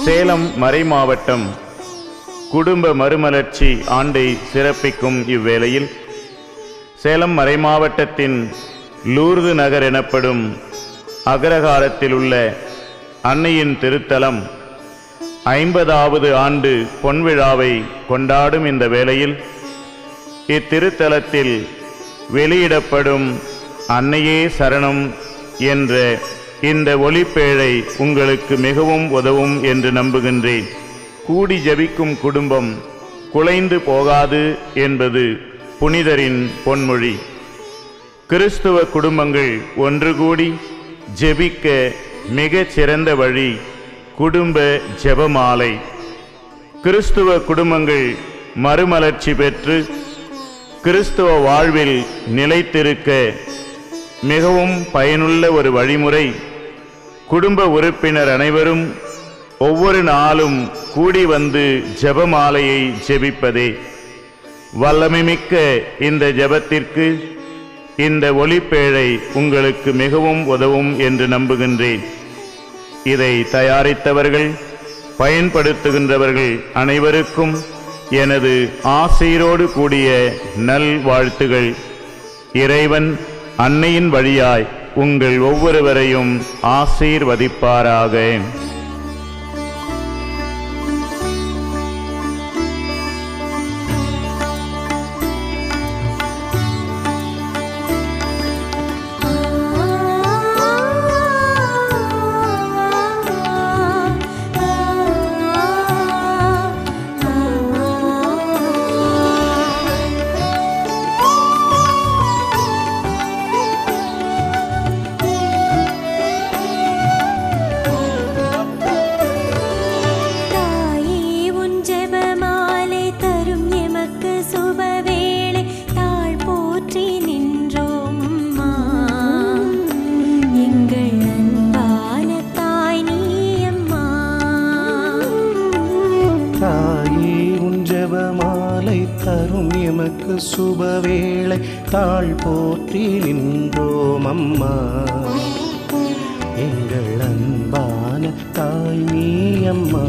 சேலம் மறைமாவட்டம் குடும்ப மறுமலர்ச்சி ஆண்டை சிறப்பிக்கும் இவ்வேளையில் சேலம் மறைமாவட்டத்தின் லூர்து நகர் எனப்படும் அகரகாரத்தில் உள்ள அன்னையின் திருத்தலம் ஐம்பதாவது ஆண்டு பொன்விழாவை கொண்டாடும் இந்த வேளையில் இத்திருத்தலத்தில் வெளியிடப்படும் அன்னையே சரணம் என்ற இந்த ஒளிப்பேழை உங்களுக்கு மிகவும் உதவும் என்று நம்புகின்றேன் கூடி ஜெபிக்கும் குடும்பம் குலைந்து போகாது என்பது புனிதரின் பொன்மொழி கிறிஸ்துவ குடும்பங்கள் ஒன்று கூடி ஜெபிக்க மிகச் சிறந்த வழி குடும்ப ஜெபமாலை கிறிஸ்துவ குடும்பங்கள் மறுமலர்ச்சி பெற்று கிறிஸ்துவ வாழ்வில் நிலைத்திருக்க மிகவும் பயனுள்ள ஒரு வழிமுறை குடும்ப உறுப்பினர் அனைவரும் ஒவ்வொரு நாளும் கூடி வந்து ஜெபமாலையை ஜெபிப்பதே வல்லமைமிக்க இந்த ஜெபத்திற்கு இந்த ஒளிப்பேழை உங்களுக்கு மிகவும் உதவும் என்று நம்புகின்றேன் இதை தயாரித்தவர்கள் பயன்படுத்துகின்றவர்கள் அனைவருக்கும் எனது ஆசீரோடு கூடிய நல் வாழ்த்துகள் இறைவன் அன்னையின் வழியாய் உங்கள் ஒவ்வொருவரையும் ஆசீர்வதிப்பாராக தாயே உன் ஜெபமாலை தரும் எமக்கு சுபவேளை தாழ் போற்றி நின்றோம் அம்மா எங்கள் அன்பான தாய் நீ அம்மா தாயே உன் ஜெபமாலை தரும் எமக்கு சுபவேளை தாழ் போற்றி நின்றோம் அம்மா எங்கள் அன்பான தாய் நீ அம்மா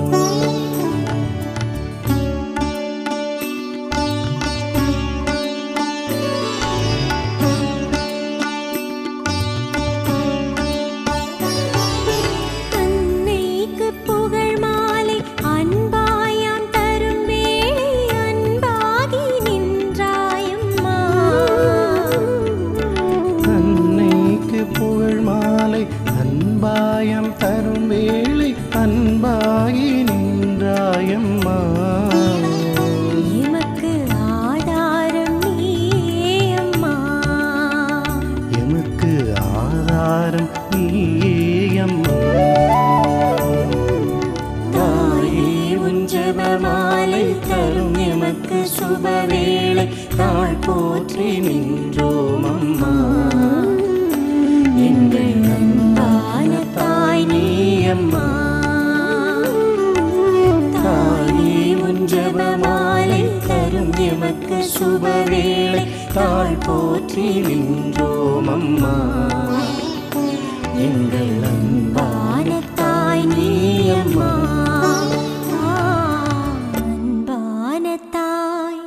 அன்னைக்கு புகழ் மாலை அன்பாயாம் தரும் வேளை அன்பாகி நின்றாயம்மா அன்னைக்கு புகழ் மாலை அன்பாயம் தரும் வேளை அன்பாகி நின்றாயம்மா எமக்கு ஆதாரம் நீயே அம்மா எமக்கு ஆதாரம் நீயம்மா தாயே உன் ஜெபமாலை தரும் எமக்கு சுபவேளை தாழ் போற்றி நின்றோம் அம்மா எங்கள் அன்பான தாய் நீயம்மா தாயே உன் ஜெபமாலை தரும் எமக்கு சுபவேளை தாழ் போற்றி நின்றோம் அம்மா எங்கள் அன்பான தாய் நீயம்மா அன்பான தாய்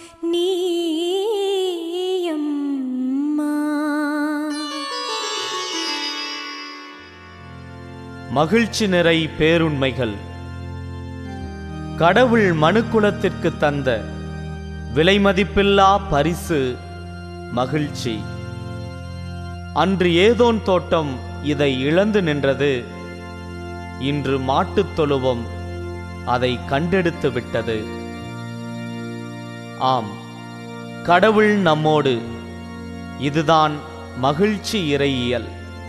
நீயம்மா மகிழ்ச்சி நிறை பேருண்மைகள் கடவுள் மனுக்குலத்திற்கு தந்த விலைமதிப்பில்லா பரிசு மகிழ்ச்சி அன்று ஏதோன் தோட்டம் இதை இழந்து நின்றது இன்று மாட்டுத் தொழுவம் அதை கண்டெடுத்து விட்டது ஆம் கடவுள் நம்மோடு இதுதான் மகிழ்ச்சி இறையியல்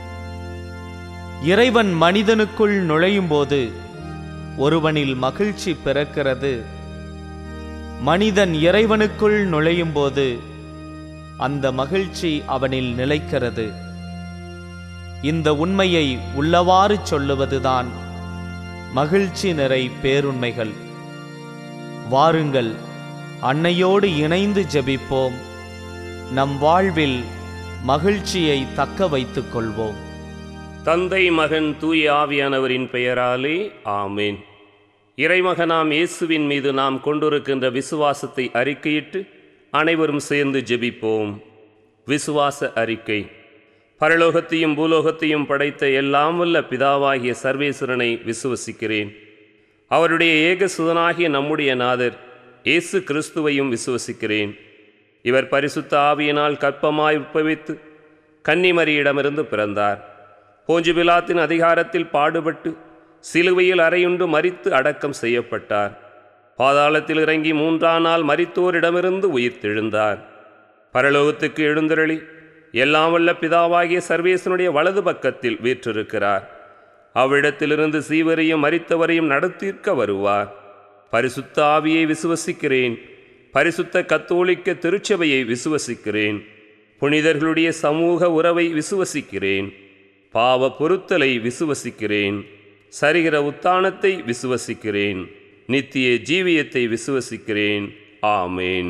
இறைவன் மனிதனுக்குள் நுழையும்போது ஒருவனில் மகிழ்ச்சி பிறக்கிறது மனிதன் இறைவனுக்குள் நுழையும்போது அந்த மகிழ்ச்சி அவனில் நிலைக்கிறது இந்த உண்மையை உள்ளவாறு சொல்லுவதுதான் மகிழ்ச்சி நிறை பேருண்மைகள் வாருங்கள் அன்னையோடு இணைந்து ஜெபிப்போம் நம் வாழ்வில் மகிழ்ச்சியை தக்க வைத்துக் கொள்வோம் தந்தை மகன் தூய ஆவியானவரின் பெயராலே ஆமேன் இறைமகனாம் இயேசுவின் மீது நாம் கொண்டிருக்கின்ற விசுவாசத்தை அறிக்கையிட்டு அனைவரும் சேர்ந்து ஜெபிப்போம் விசுவாச அறிக்கை பரலோகத்தையும் பூலோகத்தையும் படைத்த எல்லாம் வல்ல பிதாவாகிய சர்வேஸ்வரனை விசுவசிக்கிறேன் அவருடைய ஏக சுதனாகிய நம்முடைய நாதர் இயேசு கிறிஸ்துவையும் விசுவசிக்கிறேன் இவர் பரிசுத்த ஆவியினால் கற்பமாய் உட்பவித்து கன்னிமரியிடமிருந்து பிறந்தார் போஞ்சு பிலாத்தின் அதிகாரத்தில் பாடுபட்டு சிலுவையில் அறையுண்டு மரித்து அடக்கம் செய்யப்பட்டார் பாதாளத்தில் இறங்கி மூன்றாம் நாள் மரித்தோரிடமிருந்து உயிர்த்தெழுந்தார் பரலோகத்துக்கு எழுந்தருளி எல்லாம் வல்ல பிதாவாகிய சர்வேசனுடைய வலது பக்கத்தில் வீற்றிருக்கிறார் அவ்விடத்திலிருந்து சீவரையும் மரித்தவரையும் நடத்தீர்க்க வருவார் பரிசுத்த ஆவியை விசுவசிக்கிறேன் பரிசுத்த கத்தோலிக்க திருச்சபையை விசுவசிக்கிறேன் புனிதர்களுடைய சமூக உறவை விசுவசிக்கிறேன் பாவ பொருத்தலை விசுவசிக்கிறேன் சரிகிற உத்தானத்தை விசுவசிக்கிறேன் நித்திய ஜீவியத்தை விசுவசிக்கிறேன் ஆமேன்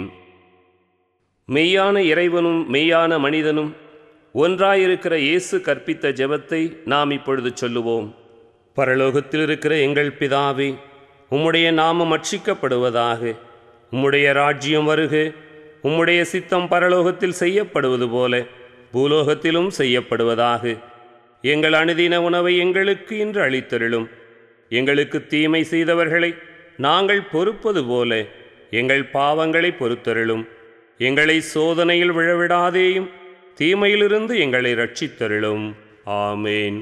மெய்யான இறைவனும் மெய்யான மனிதனும் ஒன்றாயிருக்கிற இயேசு கற்பித்த ஜெபத்தை நாம் இப்பொழுது சொல்லுவோம் பரலோகத்தில் இருக்கிற எங்கள் பிதாவே உம்முடைய நாமம் அட்சிக்கப்படுவதாக உம்முடைய ராஜ்யம் வருக உம்முடைய சித்தம் பரலோகத்தில் செய்யப்படுவது போல பூலோகத்திலும் செய்யப்படுவதாக எங்கள் அனுதின உணவை எங்களுக்கு இன்று அளித்தருளும் எங்களுக்கு தீமை செய்தவர்களை நாங்கள் பொறுப்பது போல எங்கள் பாவங்களை பொறுத்தருளும் எங்களை சோதனையில் விழவிடாதேயும் தீமையிலிருந்து எங்களை ரட்சித்தருளும் ஆமேன்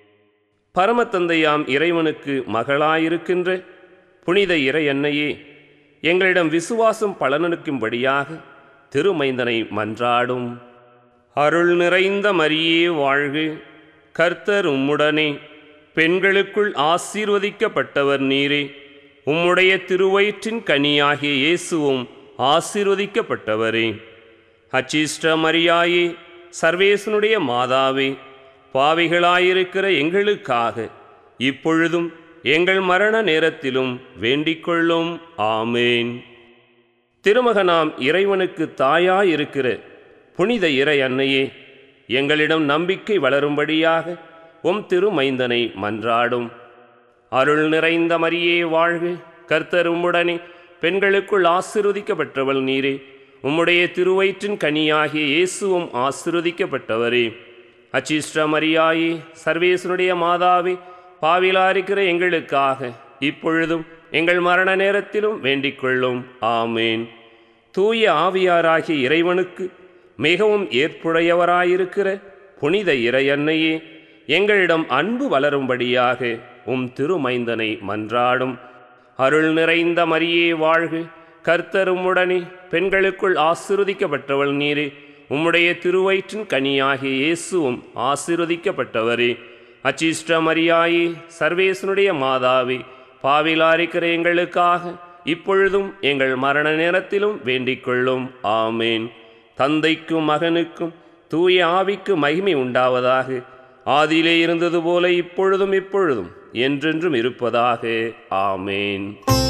பரமத்தந்தையாம் இறைவனுக்கு மகளாயிருக்கின்ற புனித இறை அன்னையே எங்களிடம் விசுவாசம் பலனளிக்கும்படியாக திருமைந்தனை மன்றாடும் அருள் நிறைந்த மரியே வாழ்க கர்த்தர் உம்முடனே பெண்களுக்குள் ஆசீர்வதிக்கப்பட்டவர் நீரே உம்முடைய திருவயிற்றின் கனியாகிய இயேசுவும் ஆசீர்வதிக்கப்பட்டவரே அச்சிஷ்ட மரியாயே சர்வேசனுடைய மாதாவே பாவிகளாயிருக்கிற எங்களுக்காக இப்பொழுதும் எங்கள் மரண நேரத்திலும் வேண்டிக்கொள்ளும் ஆமேன் திருமகனாம் இறைவனுக்கு தாயாயிருக்கிற புனித இறை அன்னையே எங்களிடம் நம்பிக்கை வளரும்படியாக உம் திருமைந்தனை மன்றாடும் அருள் நிறைந்த மரியே வாழ்க கர்த்தர் உம்முடனே பெண்களுக்குள் ஆசிர்வதிக்கப்பட்டவள் நீரே உம்முடைய திருவயிற்றின் கனியாகிய இயேசுவும் ஆசிர்வதிக்கப்பட்டவரே அச்சிஷ்ட மரியாயே சர்வேசனுடைய மாதாவே பாவிலாருக்கிற எங்களுக்காக இப்பொழுதும் எங்கள் மரண நேரத்திலும் வேண்டிக்கொள்ளும் ஆமேன் தூய ஆவியாராகிய இறைவனுக்கு மிகவும் ஏற்புடையவராயிருக்கிற புனித இறையன்னையே எங்களிடம் அன்பு வளரும்படியாக உம் திருமைந்தனை மன்றாடும் அருள் நிறைந்த மரியே வாழ்க கர்த்தருமுடனே பெண்களுக்குள் ஆசிர்வதிக்கப்பட்டவள் நீரே உம்முடைய திருவயிற்றின் கனியாகிய இயேசுவும் ஆசிர்வதிக்கப்பட்டவரே அச்சிஷ்ட மரியாயே சர்வேசனுடைய மாதாவே பாவிலாரிக்கிற எங்களுக்காக இப்பொழுதும் எங்கள் மரண நேரத்திலும் வேண்டிக்கொள்ளும் ஆமேன் தந்தைக்கும் மகனுக்கும் தூய ஆவிக்கு மகிமை உண்டாவதாக ஆதியிலே இருந்தது போல இப்பொழுதும் இப்பொழுதும் என்றென்றும் இருப்பதாக ஆமேன்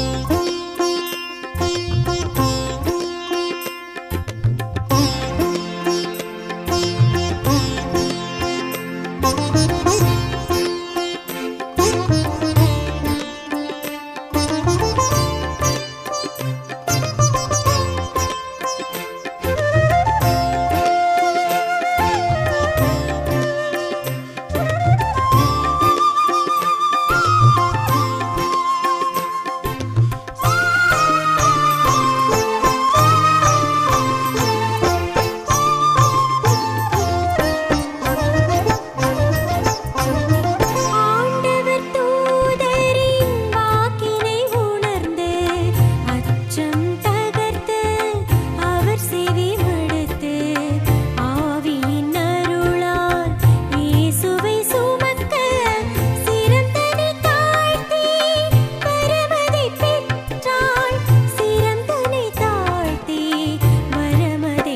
ஆண்டவர் தூதரின் வாக்கினை உணர்ந்து அச்சம் தகர்த்து அவர் செவி மடுத்து ஆவியின் அருளால் இயேசுவை சுமக்க சிரம் தனி தாழ்த்தி வரமதை பெற்றாள் சிரம் தனி தாழ்த்தி வரமதை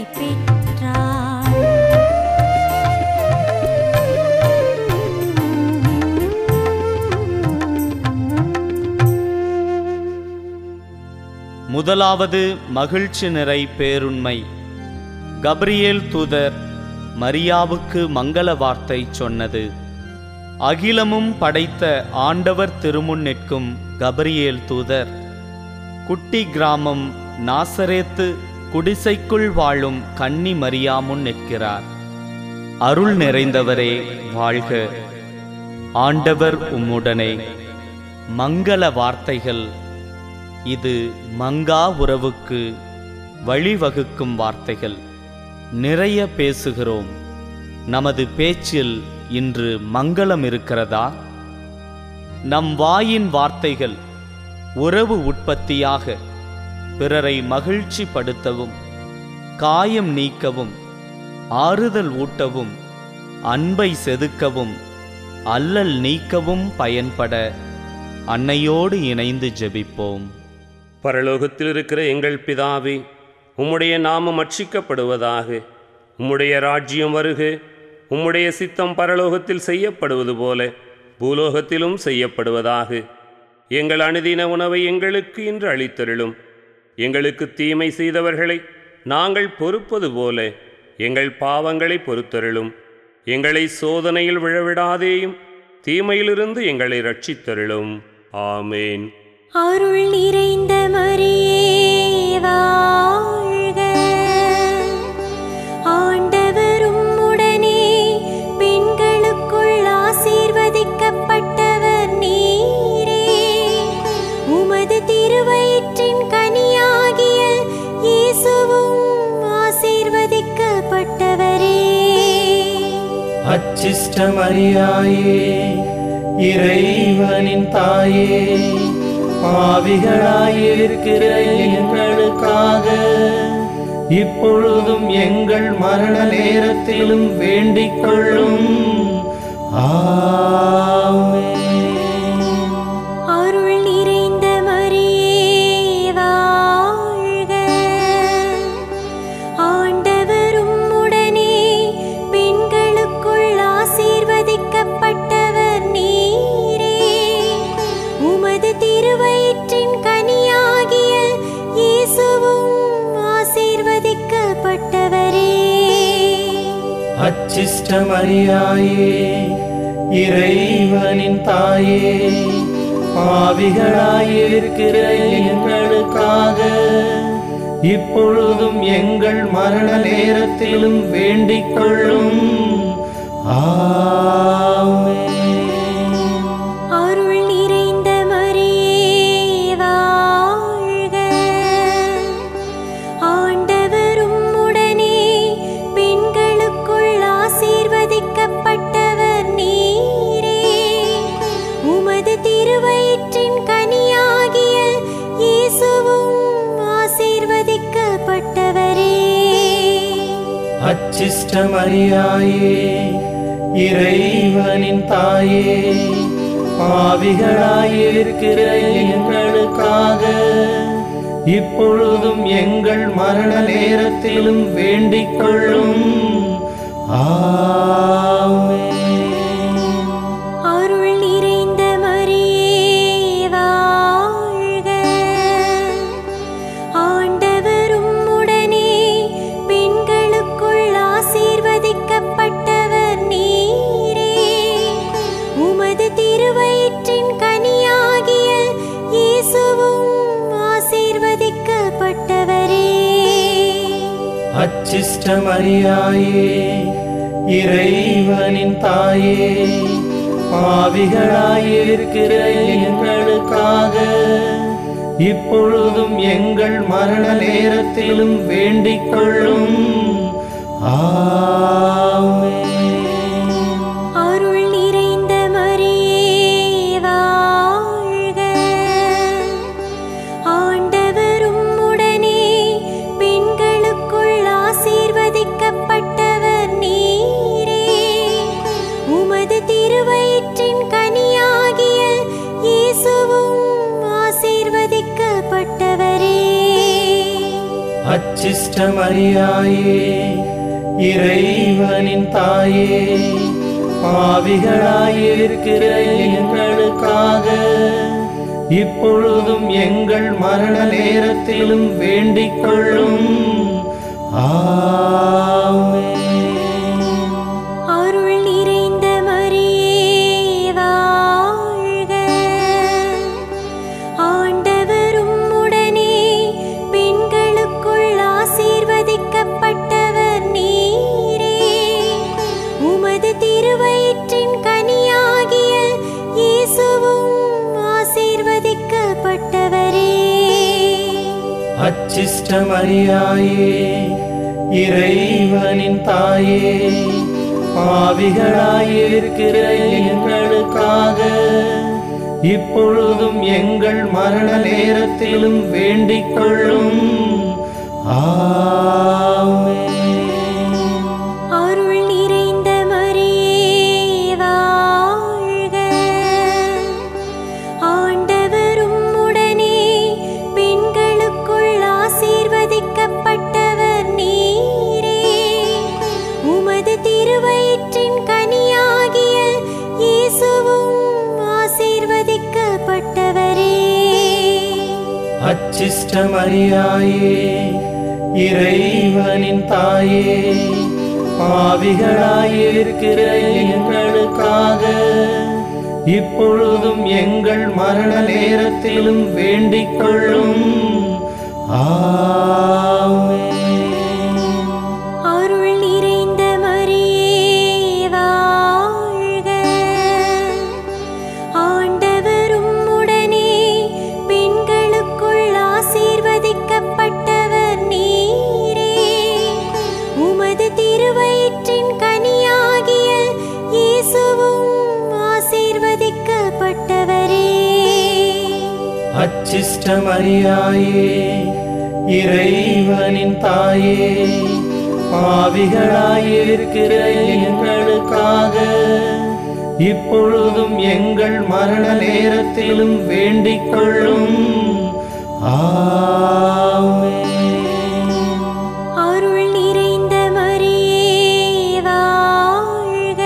முதலாவது மகிழ்ச்சி நிறை பேருண்மை கப்ரியேல் தூதர் மரியாவுக்கு மங்கள வார்த்தை சொன்னது அகிலமும் படைத்த ஆண்டவர் திருமுன் நிற்கும் கபரியேல் தூதர் குட்டி கிராமம் நாசரேத்து குடிசைக்குள் வாழும் கன்னி மரியாமுன் நிற்கிறார் அருள் நிறைந்தவரே வாழ்க ஆண்டவர் உம்முடனே மங்கள வார்த்தைகள் இது மங்கா உறவுக்கு வழிவகுக்கும் வார்த்தைகள் நிறைய பேசுகிறோம் நமது பேச்சில் இன்று மங்களம் இருக்கிறதா நம் வாயின் வார்த்தைகள் உறவு உற்பத்தியாக பிறரை மகிழ்ச்சி படுத்தவும் காயம் நீக்கவும் ஆறுதல் ஊட்டவும் அன்பை செதுக்கவும் அல்லல் நீக்கவும் பயன்பட அன்னையோடு இணைந்து ஜெபிப்போம் பரலோகத்தில் இருக்கிற எங்கள் பிதாவே உம்முடைய நாமம் அர்ச்சிக்கப்படுவதாக உம்முடைய ராஜ்யம் வருக உம்முடைய சித்தம் பரலோகத்தில் செய்யப்படுவது போல பூலோகத்திலும் செய்யப்படுவதாக எங்கள் அனுதின உணவை எங்களுக்கு இன்று அளித்தருளும் எங்களுக்கு தீமை செய்தவர்களை நாங்கள் பொறுப்பது போல எங்கள் பாவங்களை பொறுத்தருளும் எங்களை சோதனையில் விழவிடாதேயும் தீமையிலிருந்து எங்களை ரட்சித்தருளும் ஆமேன் அருள் நிறைந்த மரியே வாழ்க ஆண்டவர் உம்முடனே பெண்களுக்குள் ஆசீர்வதிக்கப்பட்டவர் நீரே உமது திருவயிற்றின் கனியாகிய இயேசுவும் ஆசீர்வதிக்கப்பட்டவரே அச்சிஷ்டமரியாயே இறைவனின் தாயே பாவிகளாயிருக்கிற எங்களுக்காக இப்பொழுதும் எங்கள் மரண நேரத்திலும் வேண்டிக் கொள்ளும் ஆமென். அருள் நிறைந்த மரியே வாழ்க ஆண்டவர் உம்முடனே பெண்களுக்குள் ஆசீர்வதிக்கப்பட்டவர் நீரே உமது திருவயிற்றின் கனியாகிய இயேசுவும் ஆசீர்வதிக்கப்பட்டவரே அச்சிஷ்டமரியாயே இறைவனின் தாயே பாவிகளாயிருக்கிற எங்களுக்காக இப்பொழுதும் எங்கள் மரண நேரத்திலும் வேண்டிக் கொள்ளும் ஆமென். அருள் நிறைந்த மரியே வாழ்க ஆண்டவர் உம்முடனே பெண்களுக்குள் ஆசீர்வதிக்கப்பட்டவர் நீரே உமது திருவயிற்றின் கனியாகிய இயேசுவும் ஆசீர்வதிக்கப்பட்டவரே அச்சிஷ்டமரியாயே இறைவனின் தாயே பாவிகளாயிருக்கிற எங்களுக்காக இப்பொழுதும் எங்கள் மரண நேரத்திலும் வேண்டிக் கொள்ளும் ஆமென். அருள் நிறைந்த மரியே வாழ்க ஆண்டவர் உம்முடனே பெண்களுக்குள் ஆசீர்வதிக்கப்பட்டவர் நீரே உமது திருவயிற்றின் கனியாகிய இயேசுவும் ஆசீர்வதிக்கப்பட்டவரே அச்சிஷ்டமரியாயே இறைவனின் தாயே பாவிகளாயிருக்கிற எங்களுக்காக இப்பொழுதும் எங்கள் மரண நேரத்திலும் வேண்டிக் கொள்ளும் ஆமென். அருள் நிறைந்த மரியே வாழ்க ஆண்டவர் உம்முடனே பெண்களுக்குள் ஆசீர்வதிக்கப்பட்டவர் நீரே உமது திருவயிற்றின் கனியாகிய இயேசுவும் ஆசீர்வதிக்கப்பட்டவரே அச்சிஷ்டமரியாயே இறைவனின் தாயே பாவிகளாயிருக்கிற எங்களுக்காக இப்பொழுதும் எங்கள் மரண நேரத்திலும் வேண்டிக் கொள்ளும் ஆமென். அருள் நிறைந்த மரியே அச்சிஷ்டமரியாயே இறைவனின் தாயே பாவிகளாயிருக்கிற எங்களுக்காக இப்பொழுதும் எங்கள் மரண நேரத்திலும் வேண்டிக் கொள்ளும் ஆமென். அருள் நிறைந்த மரியே வாழ்க ஆண்டவரும் உடனே பெண்களுக்குள் ஆசீர்வதிக்கப்பட்டவர் நீரே உமது திருவயிற்றின் கனியாகிய இயேசுவும் ஆசீர்வதிக்கப்பட்டவரே அச்சிஷ்டமரியாயே இறைவனின் தாயே பாவிகளாயிருக்கிற எங்களுக்காக இப்பொழுதும் எங்கள் மரண நேரத்திலும் வேண்டிக் கொள்ளும் ஆமென். அருள் நிறைந்த மரியே வாழ்க ஆண்டவரும் உடனே பெண்களுக்குள் ஆசீர்வதிக்கப்பட்டவர் நீரே உமது திருவயிற்றின் கனியாகிய இயேசுவும் ஆசீர்வதிக்கப்பட்டவரே அச்சிஷ்டமரியாயே இறைவனின் தாயே பாவிகளாயிருக்கிற எங்களுக்காக இப்பொழுதும் எங்கள் மரண நேரத்திலும் வேண்டிக் கொள்ளும் ஆமென். அருள் நிறைந்த மரியே வாழ்க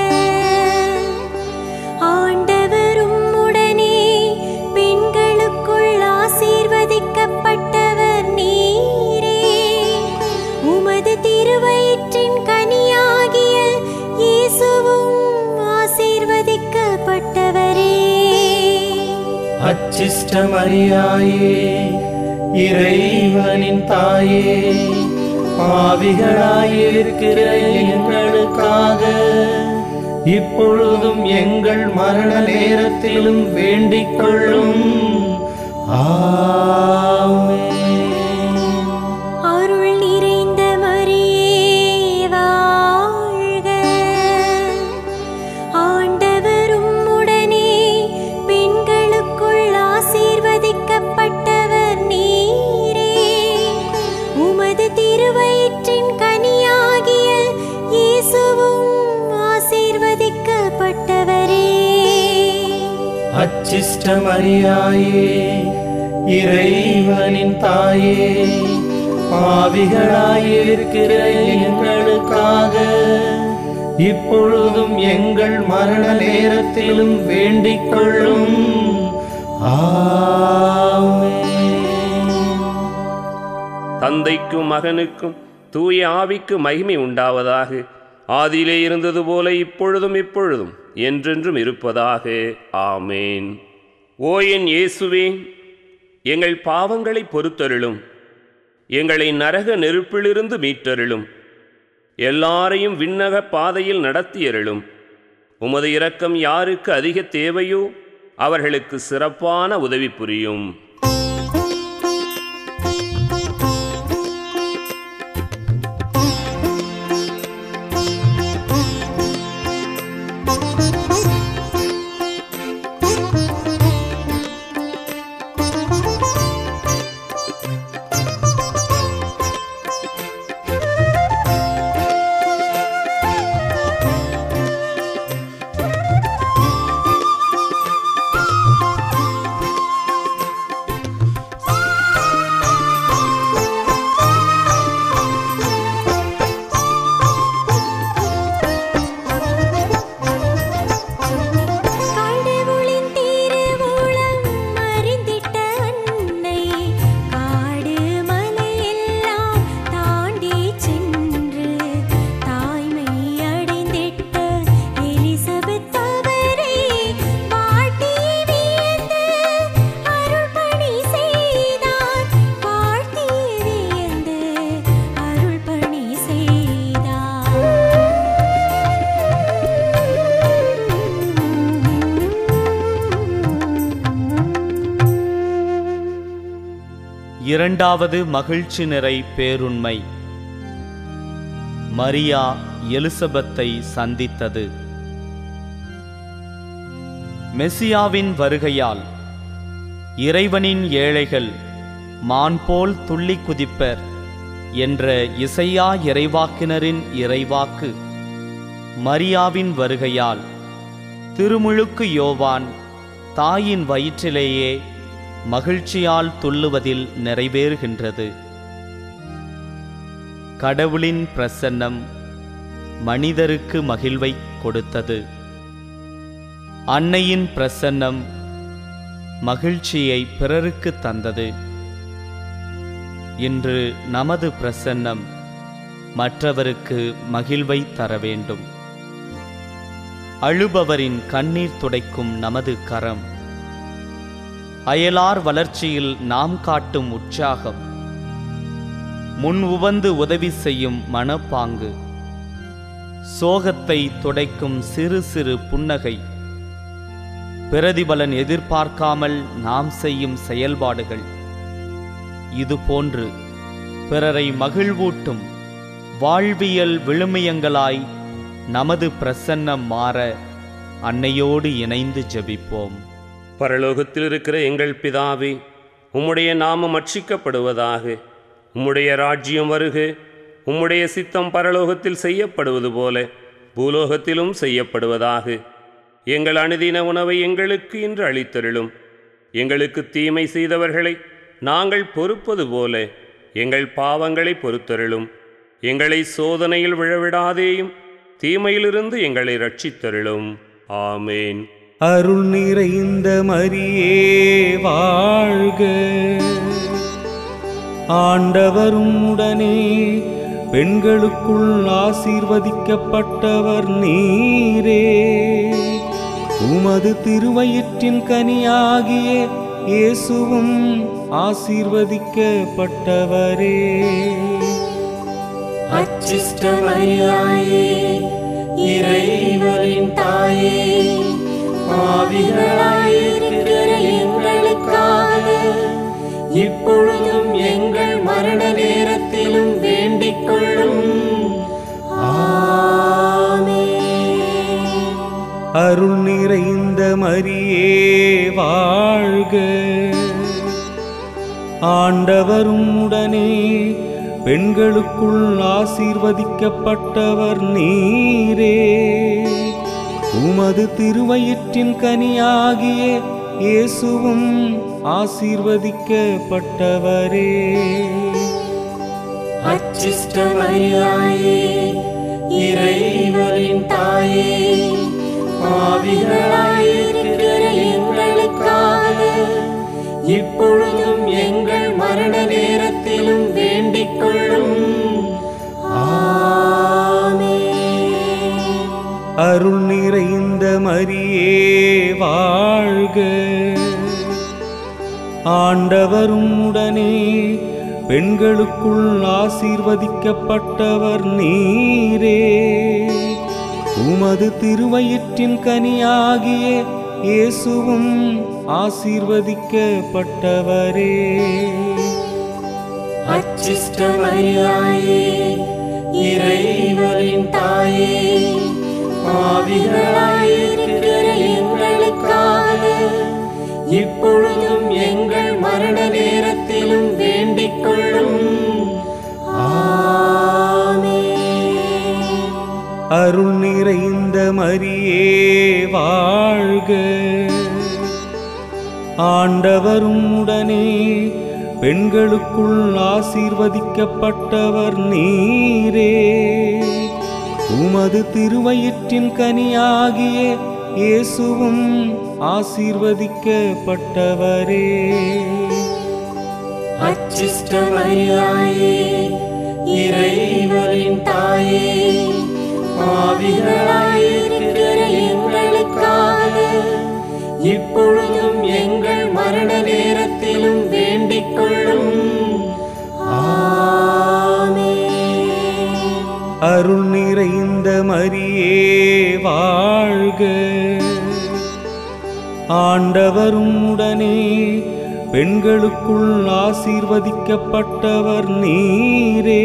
ஆண்டவரும் உடனே பெண்களுக்குள் ஆசீர்வதிக்கப்பட்டவர் நீரே உமது திருவயிற்றின் கனியாகிய இயேசுவும் ஆசீர்வதிக்கப்பட்டவரே அச்சிஷ்டமரியாயே இறைவனின் தாயே பாவிகளாயிருக்கிற எங்களுக்காக இப்பொழுதும் எங்கள் மரண நேரத்திலும் வேண்டிக் கொள்ளும் ஆமென். அருள் நிறைந்த மரியே வாழ்க ஆண்டவரும் உடனே பெண்களுக்குள் ஆசீர்வதிக்கப்பட்டவர் நீரே உமது திருவயிற்றின் கனியாகிய இயேசுவும் ஆசீர்வதிக்கப்பட்டவரே அச்சிஷ்டமரியாயே இறைவனின் தாயே பாவிகளாயிருக்கிற எங்களுக்காக இப்பொழுதும் எங்கள் மரண நேரத்திலும் வேண்டிக் கொள்ளும் ஆமென். தந்தைக்கும் மகனுக்கும் தூய ஆவிக்கு மகிமை உண்டாவதாக ஆதியிலே இருந்தது போல இப்பொழுதும் இப்பொழுதும் என்றென்றும் இருப்பதாக ஆமேன் ஓ என் இயேசுவே எங்கள் பாவங்களை பொறுத்தருளும் எங்களை நரக நெருப்பிலிருந்து மீட்டருளும் எல்லாரையும் விண்ணக பாதையில் நடத்தியருளும் உமது இரக்கம் யாருக்கு அதிக தேவையோ அவர்களுக்கு சிறப்பான உதவி புரியும் இரண்டாவது மகிழ்ச்சி நிறை பேருண்மை மரியா எலிசபெத்தை சந்தித்தது மெசியாவின் வருகையால் இறைவனின் ஏழைகள் மான் போல் துள்ளி குதிப்பர் என்ற இசையா இறைவாக்கினரின் இறைவாக்கு மரியாவின் வருகையால் திருமுழுக்கு யோவான் தாயின் வயிற்றிலேயே மகிழ்ச்சியால் துள்ளுவதில் நிறைவேறுகின்றது கடவுளின் பிரசன்னம் மனிதருக்கு மகிழ்வை கொடுத்தது அன்னையின் பிரசன்னம் மகிழ்ச்சியை பிறருக்கு தந்தது இன்று நமது பிரசன்னம் மற்றவருக்கு மகிழ்வை தர வேண்டும் அழுபவரின் கண்ணீர் துடைக்கும் நமது கரம் அயலார் வளர்ச்சியில் நாம் காட்டும் உற்சாகம் முன் உவந்து உதவி செய்யும் மனப்பாங்கு சோகத்தை துடைக்கும் சிறு சிறு புன்னகை பிரதிபலன் எதிர்பார்க்காமல் நாம் செய்யும் செயல்பாடுகள் இது போன்று பிறரை மகிழ்வூட்டும் வாழ்வியல் விழுமியங்களாய் நமது பிரசன்னம் மாற அன்னையோடு இணைந்து ஜெபிப்போம் பரலோகத்தில் இருக்கிற எங்கள் பிதாவே உம்முடைய நாமம் அர்ச்சிக்கப்படுவதாக உம்முடைய ராஜ்யம் வருக உம்முடைய சித்தம் பரலோகத்தில் செய்யப்படுவது போல பூலோகத்திலும் செய்யப்படுவதாக எங்கள் அனுதின உணவை எங்களுக்கு இன்று அளித்தருளும் எங்களுக்கு தீமை செய்தவர்களை நாங்கள் பொறுப்பது போல எங்கள் பாவங்களை பொறுத்தருளும் எங்களை சோதனையில் விழவிடாதேயும் தீமையிலிருந்து எங்களை ரட்சித்தருளும் ஆமேன் அருள் நிறைந்த மரியே வாழ்க ஆண்டவரும் உடனே பெண்களுக்குள் ஆசீர்வதிக்கப்பட்டவர் நீரே உமது திருவயிற்றின் கனியாகிய இயேசுவும் ஆசீர்வதிக்கப்பட்டவரே அச்சிஷ்டமரியாயே இறைவனின் தாயே பாவிகளாயிருக்கிற எங்களுக்காக இப்பொழுதும் எங்கள் மரண நேரத்திலும் வேண்டிக் கொள்ளும் ஆமென். அருள் நிறைந்த மரியே வாழ்க ஆண்டவரும் உடனே பெண்களுக்குள் ஆசீர்வதிக்கப்பட்டவர் நீரே உமது திருவயிற்றின் கனியாகிய இயேசுவும் ஆசீர்வதிக்கப்பட்டவரே அச்சிஷ்டமரியாயே இறைவனின் தாயே பாவிகளாயிருக்கிற எங்களுக்காக இப்பொழுதும் எங்கள் மரண நேரத்திலும் வேண்டிக் கொள்ளும் ஆமென். அருள் நிறைந்த மரியே வாழ்க ஆண்டவரும் உடனே பெண்களுக்குள் ஆசீர்வதிக்கப்பட்டவர் நீரே உமது திருவயிற்றின் கனியாகிய இயேசுவும் ஆசீர்வதிக்கப்பட்டவரே அச்சிஷ்டமரியாயே இறைவனின் தாயே பாவிகளாயிருக்கிற எங்களுக்காக இப்பொழுதும் எங்கள் மரண நேரத்திலும் வேண்டிக் கொள்ளும் ஆமென். அருள் நிறைந்த மரியே வாழ்க ஆண்டவரும் உடனே பெண்களுக்குள் ஆசீர்வதிக்கப்பட்டவர் நீரே உமது திருவயிற்றின் கனியாகிய இயேசுவும் ஆசீர்வதிக்கப்பட்டவரே அச்சிஷ்டமரியாயே இறைவனின் தாயே பாவிகளாயிருக்கிற எங்களுக்காக இப்பொழுதும் எங்கள் மரண நேரத்திலும் வேண்டிக் கொள்ளும் ஆமென். அருள் நிறைந்த மரியே வாழ்க ஆண்டவரும் உடனே பெண்களுக்குள் ஆசீர்வதிக்கப்பட்டவர் நீரே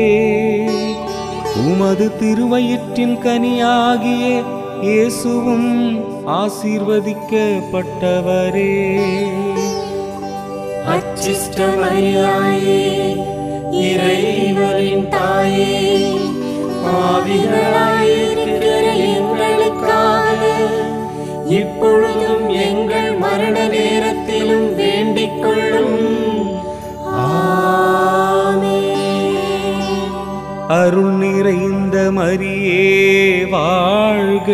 உமது திருவயிற்றின் கனியாகிய இயேசுவும் ஆசீர்வதிக்கப்பட்டவரே அச்சிஷ்டமரியாயே இறைவனின் தாயே பாவிகளாயிருக்கிற எங்களுக்காக இப்பொழுதும் எங்கள் மரண நேரத்திலும் வேண்டிக் கொள்ளும் ஆமென். அருள் நிறைந்த மரியே வாழ்க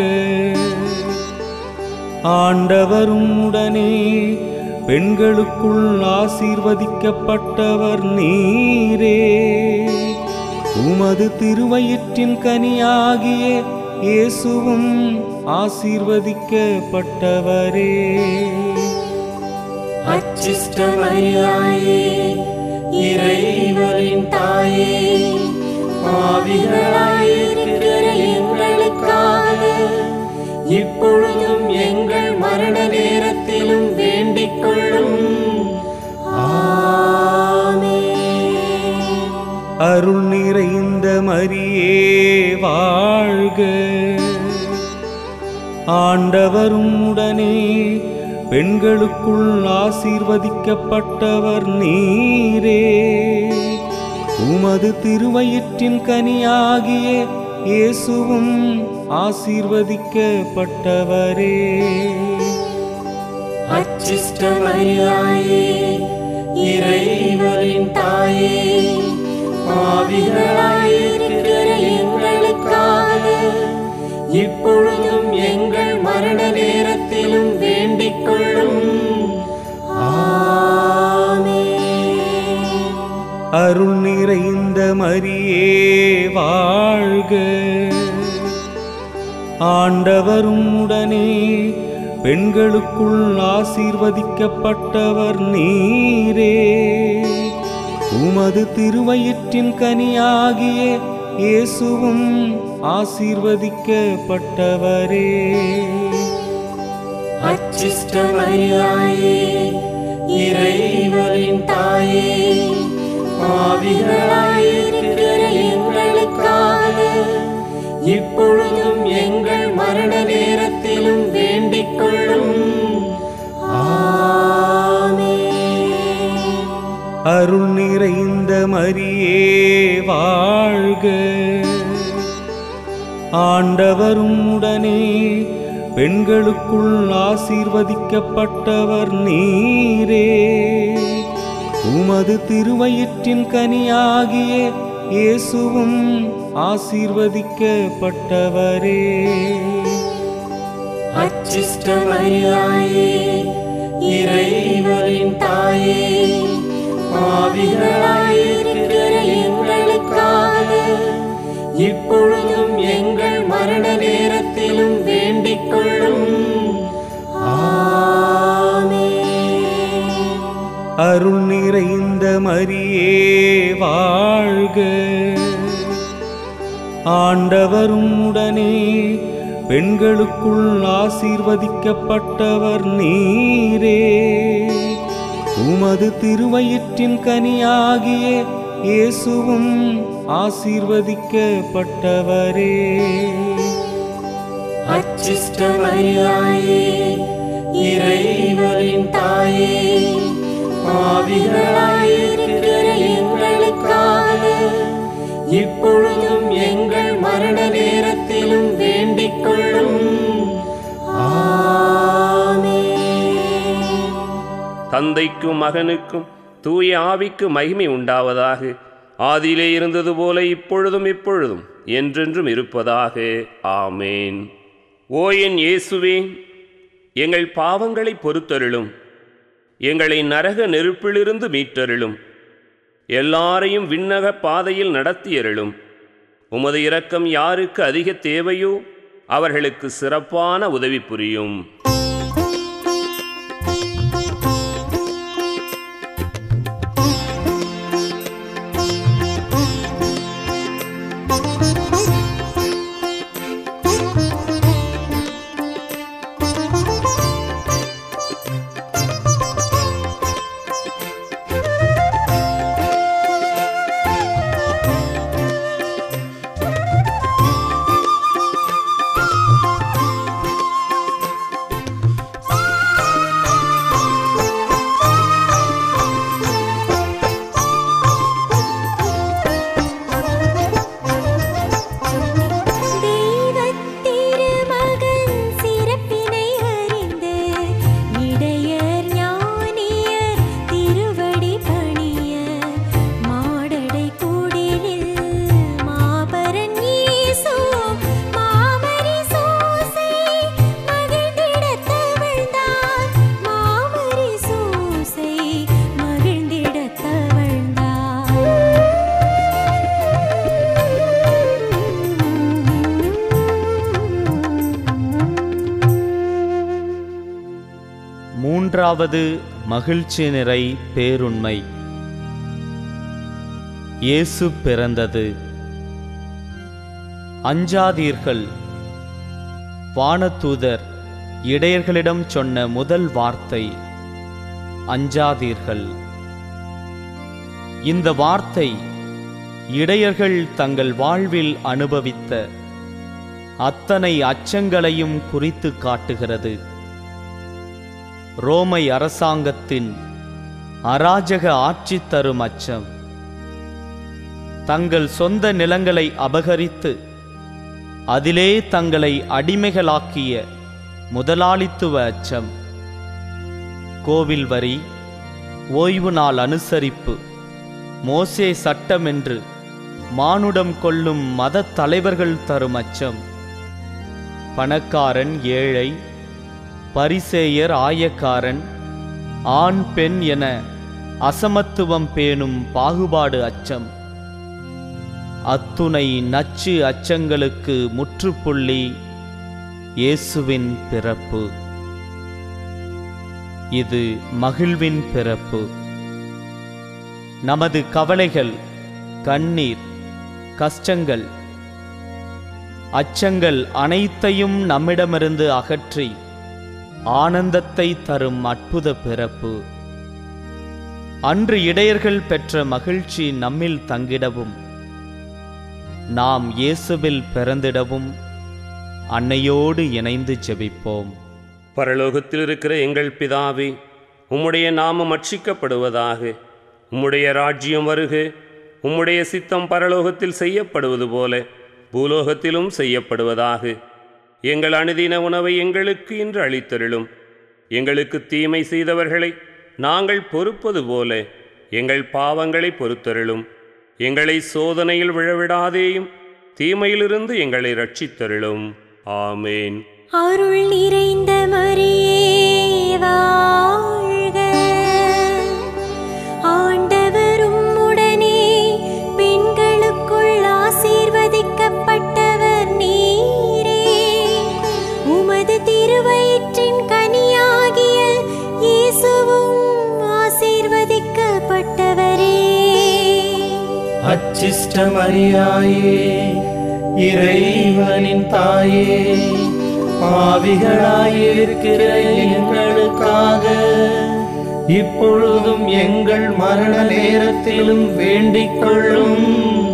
ஆண்டவரும் உடனே பெண்களுக்குள் ஆசீர்வதிக்கப்பட்டவர் நீரே உமது திருவயிற்றின் கனியாகிய இயேசுவும் ஆசீர்வதிக்கப்பட்டவரே அச்சிஷ்டமரியாயே இறைவனின் தாயே பாவிகளாயிருக்கிற எங்களுக்காக இப்பொழுதும் எங்கள் மரண நேரத்திலும் வேண்டிக் கொள்ளும் ஆமென். அருள் நிறைந்த மரியே வாழ்க ஆண்டவரும் உடனே பெண்களுக்குள் ஆசீர்வதிக்கப்பட்டவர் நீரே உமது திருவயிற்றின் கனியாகிய இயேசுவும் ஆசீர்வதிக்கப்பட்டவரே அச்சிஷ்டமரியாயே இறைவனின் தாயே பாவிகளாயிருக்கிற எங்களுக்காக இப்பொழுதும் எங்கள் மரண நேரத்திலும் வேண்டிக் கொள்ளும் ஆமென். அருள் நிறைந்த மரியே வாழ்க ஆண்டவரும் உடனே பெண்களுக்குள் ஆசீர்வதிக்கப்பட்டவர் நீரே உமது திருவயிற்றின் கனியாகிய இயேசுவும் ஆசீர்வதிக்கப்பட்டவரே அச்சிஷ்டமரியாயே இறைவனின் தாயே பாவிகளாயிருக்கிற எங்களுக்காக இப்பொழுதும் எங்கள் மரண நேரத்திலும் வேண்டிக் கொள்ளும் ஆமென். அருள் நிறைந்த மரியே வாழ்க ஆண்டவரும் உடனே பெண்களுக்குள் ஆசீர்வதிக்கப்பட்டவர் நீரே உமது திருவயிற்றின் கனியாகிய இயேசுவும் ஆசீர்வதிக்கப்பட்டவரே அச்சிஷ்டமரியாயே இறைவனின் தாயே பாவிகளாயிருக்கிற எங்களுக்காக இப்பொழுதும் எங்கள் மரண நேரத்திலும் வேண்டிக் கொள்ளும் ஆமென். அருள் நிறைந்த மரியே வாழ்க ஆண்டவரும் உடனே பெண்களுக்குள் ஆசீர்வதிக்கப்பட்டவர் நீரே உமது திருவயிற்றின் கனியாகிய இயேசுவும் ஆசீர்வதிக்கப்பட்டவரே அச்சிஷ்டமரியாயே இறைவனின் தாயே பாவிகளாயிருக்கிற எங்களுக்காக இப்பொழுதும் எங்கள் மரண நேரத்திலும் வேண்டிக் கொள்ளும் ஆமென். தந்தைக்கும் மகனுக்கும் தூய ஆவிக்கு மகிமை உண்டாவதாக ஆதியிலே இருந்தது போல இப்பொழுதும் இப்பொழுதும் என்றென்றும் இருப்பதாக ஆமேன் ஓ என் இயேசுவே எங்கள் பாவங்களை பொறுத்தருளும் எங்களை நரக நெருப்பிலிருந்து மீட்டருளும் எல்லாரையும் விண்ணக பாதையில் நடத்தியருளும் உமது இரக்கம் யாருக்கு அதிக தேவையோ அவர்களுக்கு சிறப்பான உதவி புரியும் மூன்றாவது மகிழ்ச்சி நிறை பேருண்மை இயேசு பிறந்தது அஞ்சாதீர்கள் வானதூதர் இடையர்களிடம் சொன்ன முதல் வார்த்தை அஞ்சாதீர்கள் இந்த வார்த்தை இடையர்கள் தங்கள் வாழ்வில் அனுபவித்த அத்தனை அச்சங்களையும் குறித்து காட்டுகிறது ரோமை அரசாங்கத்தின் அராஜக ஆட்சி தரும் அச்சம் தங்கள் சொந்த நிலங்களை அபகரித்து அதிலே தங்களை அடிமைகளாக்கிய முதலாளித்துவ அச்சம் கோவில் வரி ஓய்வு நாள் அனுசரிப்பு மோசே சட்டம் என்று மானுடம் கொள்ளும் மதத் தலைவர்கள் தரும் அச்சம் பணக்காரன் ஏழை பரிசேயர் ஆயக்காரன் ஆண் பெண் என அசமத்துவம் பேணும் பாகுபாடு அச்சம் அத்துணை நச்சு அச்சங்களுக்கு முற்றுப்புள்ளி இயேசுவின் பிறப்பு இது மகிழ்வின் பிறப்பு நமது கவலைகள் கண்ணீர் கஷ்டங்கள் அச்சங்கள் அனைத்தையும் நம்மிடமிருந்து அகற்றி ஆனந்தத்தை தரும் அற்புத பிறப்பு அன்று இடையர்கள் பெற்ற மகிழ்ச்சி நம்மில் தங்கிடவும் நாம் இயேசுவில் பிறந்திடவும் அன்னையோடு இணைந்து ஜெபிப்போம் பரலோகத்தில் இருக்கிற எங்கள் பிதாவே உம்முடைய நாமம் அட்சிக்கப்படுவதாக உம்முடைய ராஜ்யம் வருக உம்முடைய சித்தம் பரலோகத்தில் செய்யப்படுவது போல பூலோகத்திலும் செய்யப்படுவதாக எங்கள் அனுதின உணவை எங்களுக்கு இன்று அளித்தருளும் எங்களுக்கு தீமை செய்தவர்களை நாங்கள் பொறுப்பது போல எங்கள் பாவங்களை பொறுத்தருளும் எங்களை சோதனையில் விழவிடாதேயும் தீமையிலிருந்து எங்களை ரட்சித்தருளும் ஆமேன் அருள் நிறைந்த மரியே வாழ்க ஆண்டவரும் உடனே பெண்களுக்குள் ஆசீர்வதிக்கப்பட்டவர் நீரே உமது திருவயிற்றின் கனியாகிய இயேசுவும் ஆசீர்வதிக்கப்பட்டவரே அச்சிஷ்ட மரியாயே இறைவனின் தாயே பாவிகளாயிருக்கிற எங்களுக்காக இப்பொழுதும் எங்கள் மரண நேரத்திலும் வேண்டிக் கொள்ளும்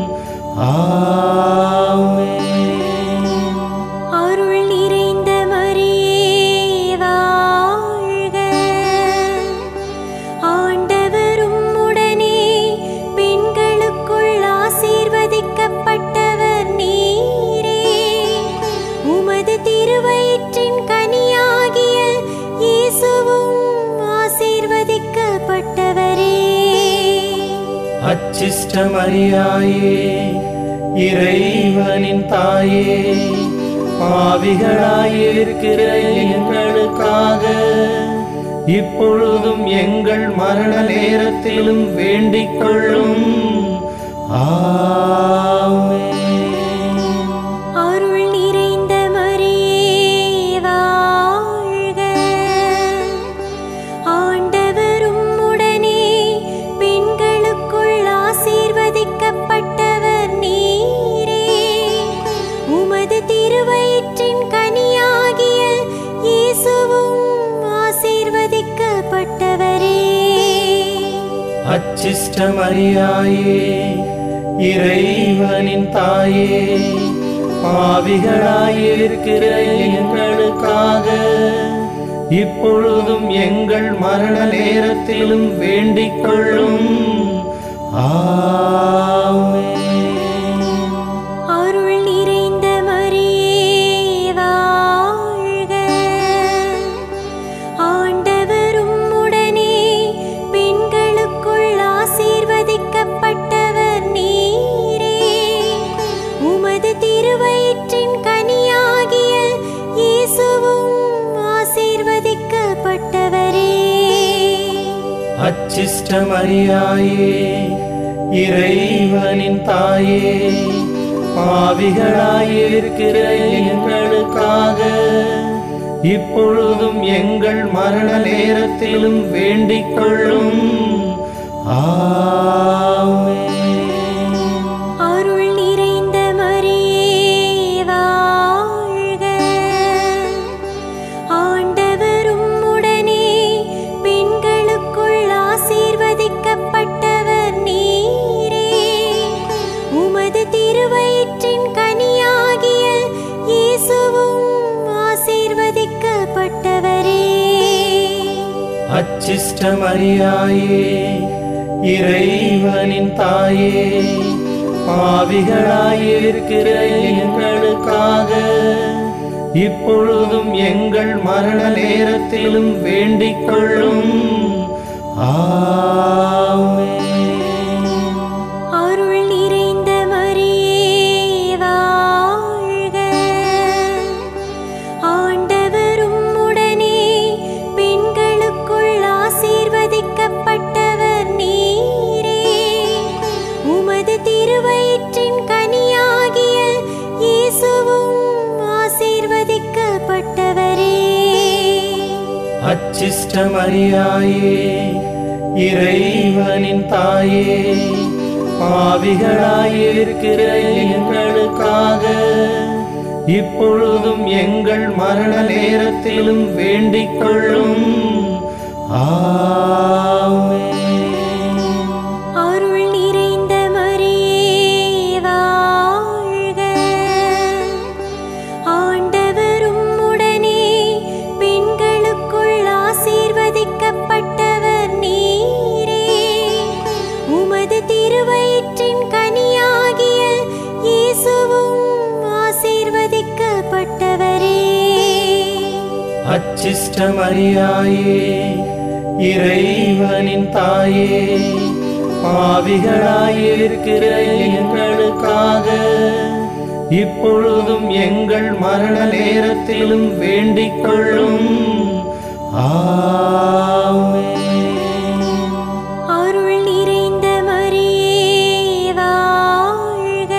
ஆமென். அருள் நிறைந்த மரியே வாழ்க ஆண்டவரும் உடனே பெண்களுக்குள் ஆசீர்வதிக்கப்பட்டவர் நீரே உமது திருவயிற்றின் கனியாகிய இயேசுவும் ஆசீர்வதிக்கப்பட்டவரே அச்சிஷ்ட மரியாயே இறைவனின் தாயே பாவிகளாயிருக்கிற எங்களுக்காக இப்பொழுதும் எங்கள் மரண நேரத்திலும் வேண்டிக் கொள்ளும் ஆமென். அருள் நிறைந்த மரியே வாழ்க ஆண்டவரும் உடனே பெண்களுக்குள் ஆசீர்வதிக்கப்பட்டவர் நீரே உமது திருவயிற்றின் கனியாகிய இயேசுவும் ஆசீர்வதிக்கப்பட்டவரே அச்சிஷ்ட மரியாயே இறைவனின் தாயே பாவிகளாயிருக்கிற எங்களுக்காக இப்பொழுதும் எங்கள் மரண நேரத்திலும் வேண்டிக் கொள்ளும் ஆமென். அருள் நிறைந்த மரியே வாழ்க ஆண்டவரும் உடனே பெண்களுக்குள் ஆசீர்வதிக்கப்பட்டவர் நீரே உமது திருவயிற்றின் கனியாகிய இயேசுவும் ஆசீர்வதிக்கப்பட்டவரே அச்சிஷ்ட மரியாயே இறைவனின் தாயே பாவிகளாயிருக்கிற எங்களுக்காக இப்பொழுதும் எங்கள் மரண நேரத்திலும் வேண்டிக் கொள்ளும் ஆமென். அருள் நிறைந்த மரியே வாழ்க ஆண்டவரும் உடனே பெண்களுக்குள் ஆசீர்வதிக்கப்பட்டவர் நீரே உமது திருவயிற்றின் கனியாகிய இயேசுவும் ஆசீர்வதிக்கப்பட்டவரே அச்சிஷ்ட மரியாயே இறைவனின் தாயே பாவிகளாயிருக்கிற எங்களுக்காக இப்பொழுதும் எங்கள் மரண நேரத்திலும் வேண்டிக் கொள்ளும் ஆமென். அருள் நிறைந்த மரியே வாழ்க ஆண்டவரும் உடனே பெண்களுக்குள் ஆசீர்வதிக்கப்பட்டவர் நீரே உமது திருவயிற்றின் கனியாகிய இயேசுவும் ஆசீர்வதிக்கப்பட்டவரே அச்சிஷ்ட மரியாயே இறைவனின் தாயே பாவிகளாயிருக்கிற எங்களுக்காக இப்பொழுதும் எங்கள் மரண நேரத்திலும் வேண்டிக் கொள்ளும் ஆமென். அருள் நிறைந்த மரியே வாழ்க ஆண்டவரும் உடனே பெண்களுக்குள் ஆசீர்வதிக்கப்பட்டவர் நீரே உமது திருவயிற்றின் கனியாகிய இயேசுவும் ஆசீர்வதிக்கப்பட்டவரே அச்சிஷ்ட மரியாயே இறைவனின் தாயே பாவிகளாயிருக்கிற எங்களுக்காக இப்பொழுதும் எங்கள் மரண நேரத்திலும் வேண்டிக் கொள்ளும் ஆமென். அருள் நிறைந்த மரியே வாழ்க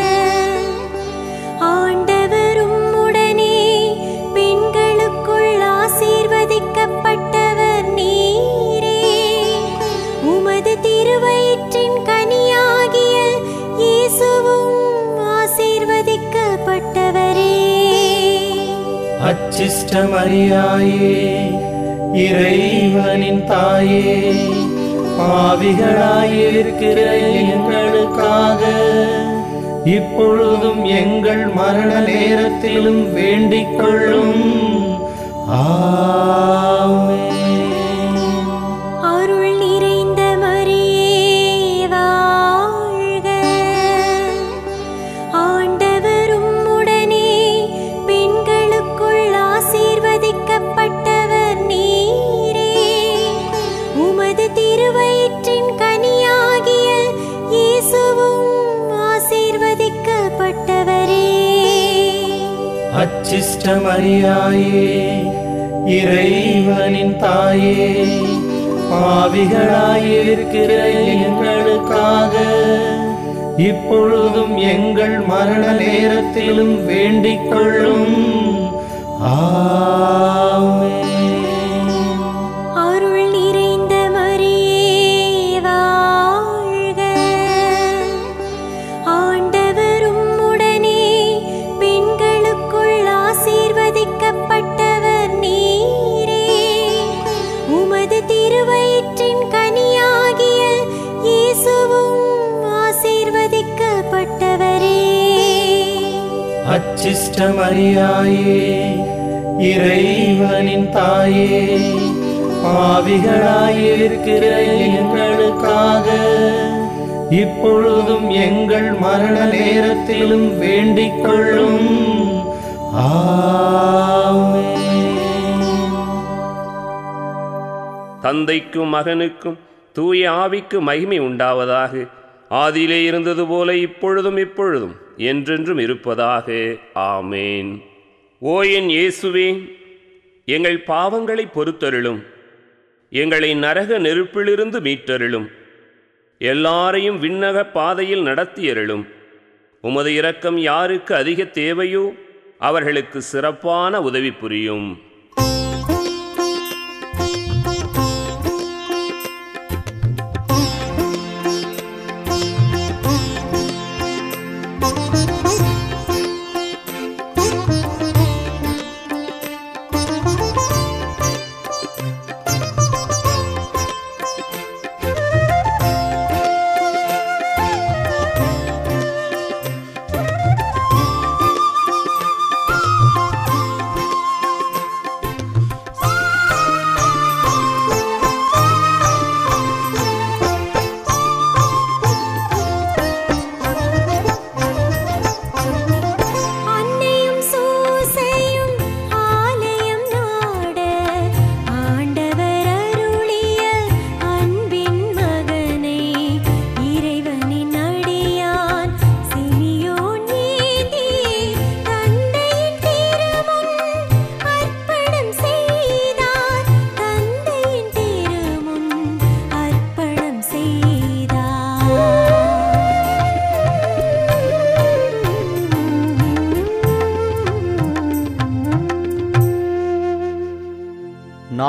ஆண்டவரும் உடனே பெண்களுக்குள் ஆசீர்வதிக்கப்பட்டவர் நீரே உமது திருவயிற்றின் கனியாகிய இயேசுவும் ஆசீர்வதிக்கப்பட்டவரே அச்சிஷ்ட மரியாயே இறைவனின் தாயே பாவிகளாயிருக்கிற எங்களுக்காக இப்பொழுதும் எங்கள் மரண நேரத்திலும் வேண்டிக் கொள்ளும் ஆமென். அருள் நிறைந்த மரியே வாழ்க ஆண்டவரும் உடனே பெண்களுக்குள் ஆசீர்வதிக்கப்பட்டவர் நீரே உமது திருவயிற்றின் கனியாகிய இயேசுவும் ஆசீர்வதிக்கப்பட்டவரே அச்சிஷ்ட மரியாயே இறைவனின் தாயே பாவிகளாயிருக்கிற எங்களுக்காக இப்பொழுதும் எங்கள் மரண நேரத்திலும் வேண்டிக் கொள்ளும் ஆமென். அருள் நிறைந்த மரியே வாழ்க ஆண்டவரும் உடனே பெண்களுக்குள் ஆசீர்வதிக்கப்பட்டவர் நீரே உமது திருவயிற்றின் கனியாகிய இயேசுவும் ஆசீர்வதிக்கப்பட்டவரே அச்சிஷ்ட மரியாயே இறைவனின் தாயே பாவிகளாயிருக்கிற எங்களுக்காக இப்பொழுதும் எங்கள் மரண நேரத்திலும் வேண்டிக் கொள்ளும் ஆமென். தந்தைக்கும் மகனுக்கும் தூய ஆவிக்கு மகிமை உண்டாவதாக ஆதியிலே இருந்தது போல இப்பொழுதும் இப்பொழுதும் என்றென்றும் இருப்பதாக ஆமேன் ஓ என் இயேசுவே எங்கள் பாவங்களை பொறுத்தருளும் எங்களை நரக நெருப்பிலிருந்து மீட்டருளும் எல்லாரையும் விண்ணக பாதையில் நடத்தியருளும் உமது இரக்கம் யாருக்கு அதிக தேவையோ அவர்களுக்கு சிறப்பான உதவி புரியும்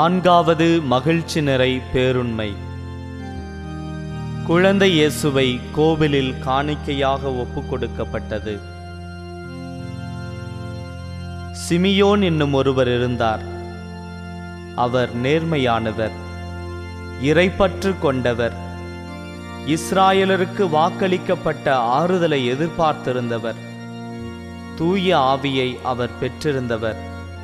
நான்காவது மகிழ்ச்சி நிறை பேருண்மை குழந்தை இயேசுவை கோவிலில் காணிக்கையாக ஒப்புக் கொடுக்கப்பட்டது சிமியோன் என்னும் ஒருவர் இருந்தார் அவர் நேர்மையானவர் இறைப்பற்று கொண்டவர் இஸ்ராயலருக்கு வாக்களிக்கப்பட்ட ஆறுதலை எதிர்பார்த்திருந்தவர் தூய ஆவியை அவர் பெற்றிருந்தவர்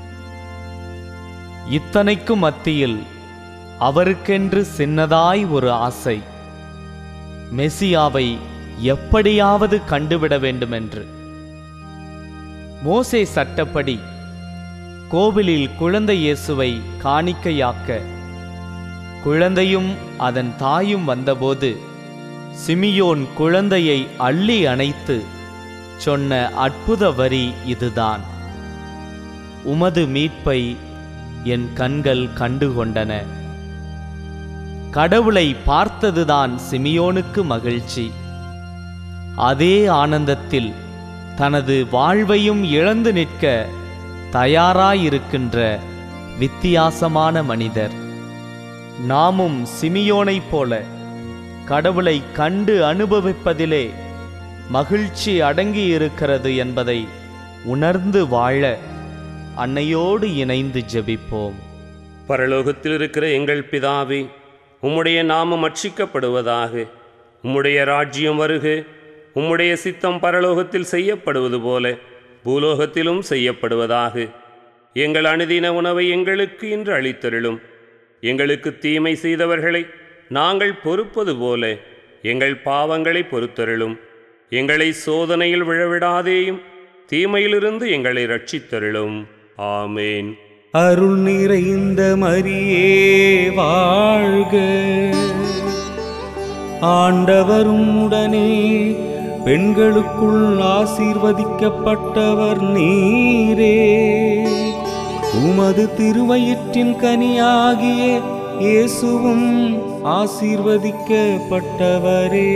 இத்தனைக்கும் மத்தியில் அவருக்கென்று சின்னதாய் ஒரு ஆசை மெசியாவை எப்படியாவது கண்டுவிட வேண்டுமென்று மோசே சட்டப்படி கோவிலில் குழந்தை இயேசுவை காணிக்கையாக்க குழந்தையும் அதன் தாயும் வந்தபோது சிமியோன் குழந்தையை அள்ளி அணைத்து சொன்ன அற்புத வரி இதுதான் உமது மீட்பை என் கண்கள் கண்டுகொண்டன கடவுளை பார்த்ததுதான் சிமியோனுக்கு மகிழ்ச்சி அதே ஆனந்தத்தில் தனது வாழ்வையும் இழந்து நிற்க தயாராயிருக்கின்ற வித்தியாசமான மனிதர் நாமும் சிமியோனைப் போல கடவுளை கண்டு அனுபவிப்பதிலே மகிழ்ச்சி அடங்கி இருக்கிறது என்பதை உணர்ந்து வாழ அன்னையோடு இணைந்து ஜெபிப்போம் பரலோகத்தில் இருக்கிற எங்கள் பிதாவே உம்முடைய நாமம் அர்ச்சிக்கப்படுவதாக உம்முடைய ராஜ்யம் வருக உம்முடைய சித்தம் பரலோகத்தில் செய்யப்படுவது போல பூலோகத்திலும் செய்யப்படுவதாக எங்கள் அனுதின உணவை எங்களுக்கு இன்று அளித்தருளும் எங்களுக்கு தீமை செய்தவர்களை நாங்கள் பொறுப்பது போல எங்கள் பாவங்களை பொறுத்தருளும் எங்களை சோதனையில் விழவிடாதேயும் தீமையிலிருந்து எங்களை ரட்சித்தருளும் ஆமேன் அருள் நிறைந்த மரியே வாழ்க ஆண்டவரும் உடனே பெண்களுக்குள் ஆசீர்வதிக்கப்பட்டவர் நீரே உமது திருவயிற்றின் கனியாகிய இயேசுவும் ஆசீர்வதிக்கப்பட்டவரே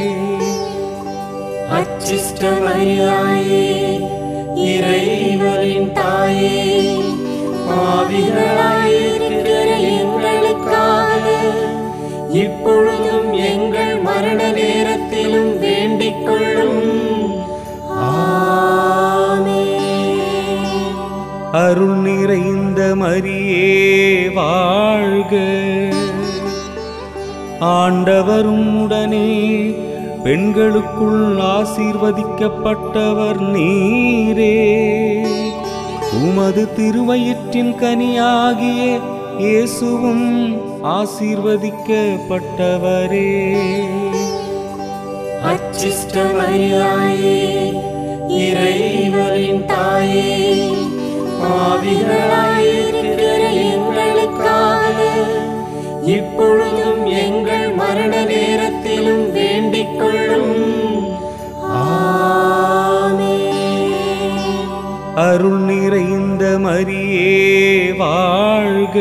அச்சிஷ்டமரியாயே இறைவரின் தாயே பாவிகளாயிருக்கிற எங்களுக்காக இப்பொழுதும் எங்கள் மரண நேரத்திலும் வேண்டிக் கொள்ளும் ஆமென். அருள் நிறைந்த மரியே வாழ்க ஆண்டவரும் உடனே பெண்களுக்குள் ஆசீர்வதிக்கப்பட்டவர் நீரே உமது திருவயிற்றின் கனியாகிய இயேசுவும் ஆசீர்வதிக்கப்பட்டவரே அச்சிஷ்டமரியாயே இறைவரின் தாயே பாவிகளாயிருக்கிற எங்களுக்காக இப்பொழுதும் எங்கள் மரண நேரத்திலும் வேண்டிக் கொள்ளும் ஆமென். அருள் நிறைந்த மரியே வாழ்க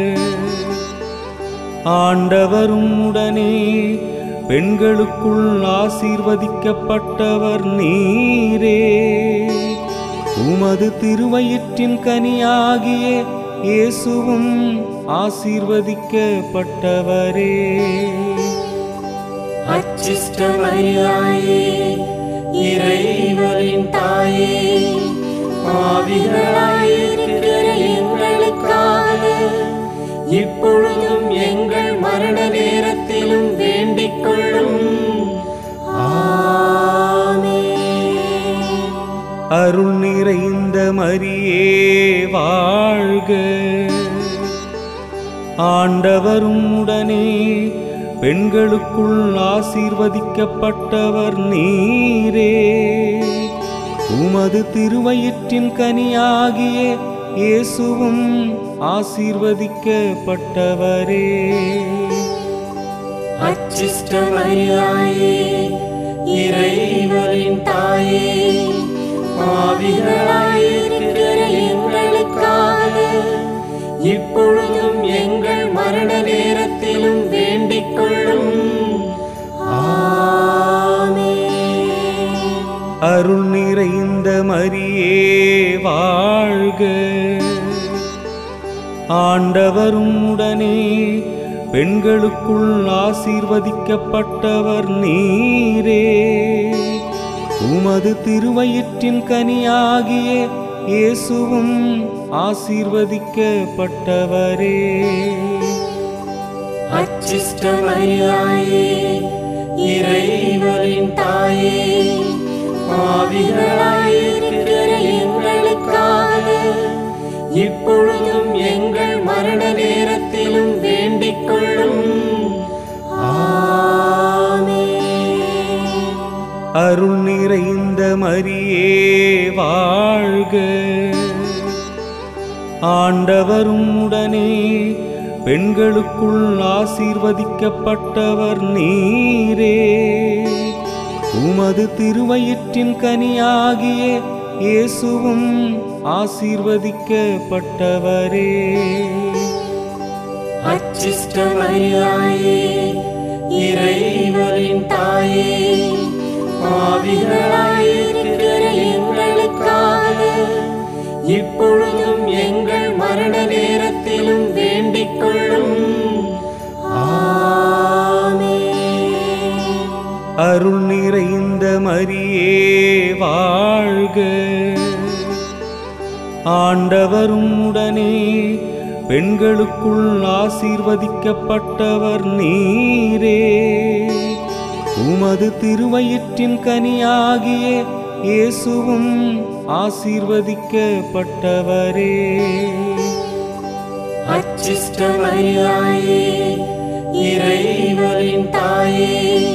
ஆண்டவரும் உடனே பெண்களுக்குள் ஆசீர்வதிக்கப்பட்டவர் நீரே உமது திருவயிற்றின் கனியாகிய இயேசுவும் ஆசீர்வதிக்கப்பட்டவரே அச்சிஷ்டமரியாயே இறைவரின் தாயே பாவிகளாயிருக்கிற எங்களுக்காக இப்பொழுதும் எங்கள் மரண நேரத்திலும் வேண்டிக் கொள்ளும் ஆமென். அருள் நிறைந்த மரியே வாழ்க ஆண்டவரும் உடனே பெண்களுக்குள் ஆசீர்வதிக்கப்பட்டவர் நீரே உமது திருவயிற்றின் கனியாகிய இயேசுவும் ஆசீர்வதிக்கப்பட்டவரே அச்சிஷ்டமரியாயே இறைவரின் தாயே பாவிகளாயிருக்கிற எங்களுக்காக இப்பொழுதும் எங்கள் மரண நேரத்திலும் வேண்டிக் கொள்ளும் ஆமென். அருள் நிறைந்த மரியே வாழ்க ஆண்டவரும் உடனே பெண்களுக்குள் ஆசீர்வதிக்கப்பட்டவர் நீரே உமது திருவயிற்றின் கனியாகிய இயேசுவும் ஆசீர்வதிக்கப்பட்டவரே அச்சிஷ்டமரியாயே இறைவரின் தாயே பாவிகளாயிருக்கிற எங்களுக்காக இப்பொழுதும் எங்கள் மரண நேரத்திலும் வேண்டிக் கொள்ளும் ஆமென். அருள் நிறைந்த மரியே வாழ்க ஆண்டவரும் உடனே பெண்களுக்குள் ஆசீர்வதிக்கப்பட்டவர் நீரே உமது திருவயிற்றின் கனியாகிய இயேசுவும் ஆசீர்வதிக்கப்பட்டவரே அச்சிஷ்டமரியாயே இறைவரின் தாயே பாவிகளாயிருக்கிற எங்களுக்காக இப்பொழுதும் எங்கள் மரண நேரத்திலும் வேண்டிக் கொள்ளும் ஆமென். அருள் நிறைந்த மரியே வாழ்க ஆண்டவரும் உடனே பெண்களுக்குள் ஆசீர்வதிக்கப்பட்டவர் நீரே உமது திருவயிற்றின் கனியாகிய இயேசுவும் ஆசீர்வதிக்கப்பட்டவரே அச்சிஷ்டமரியாயே இறைவரின் தாயே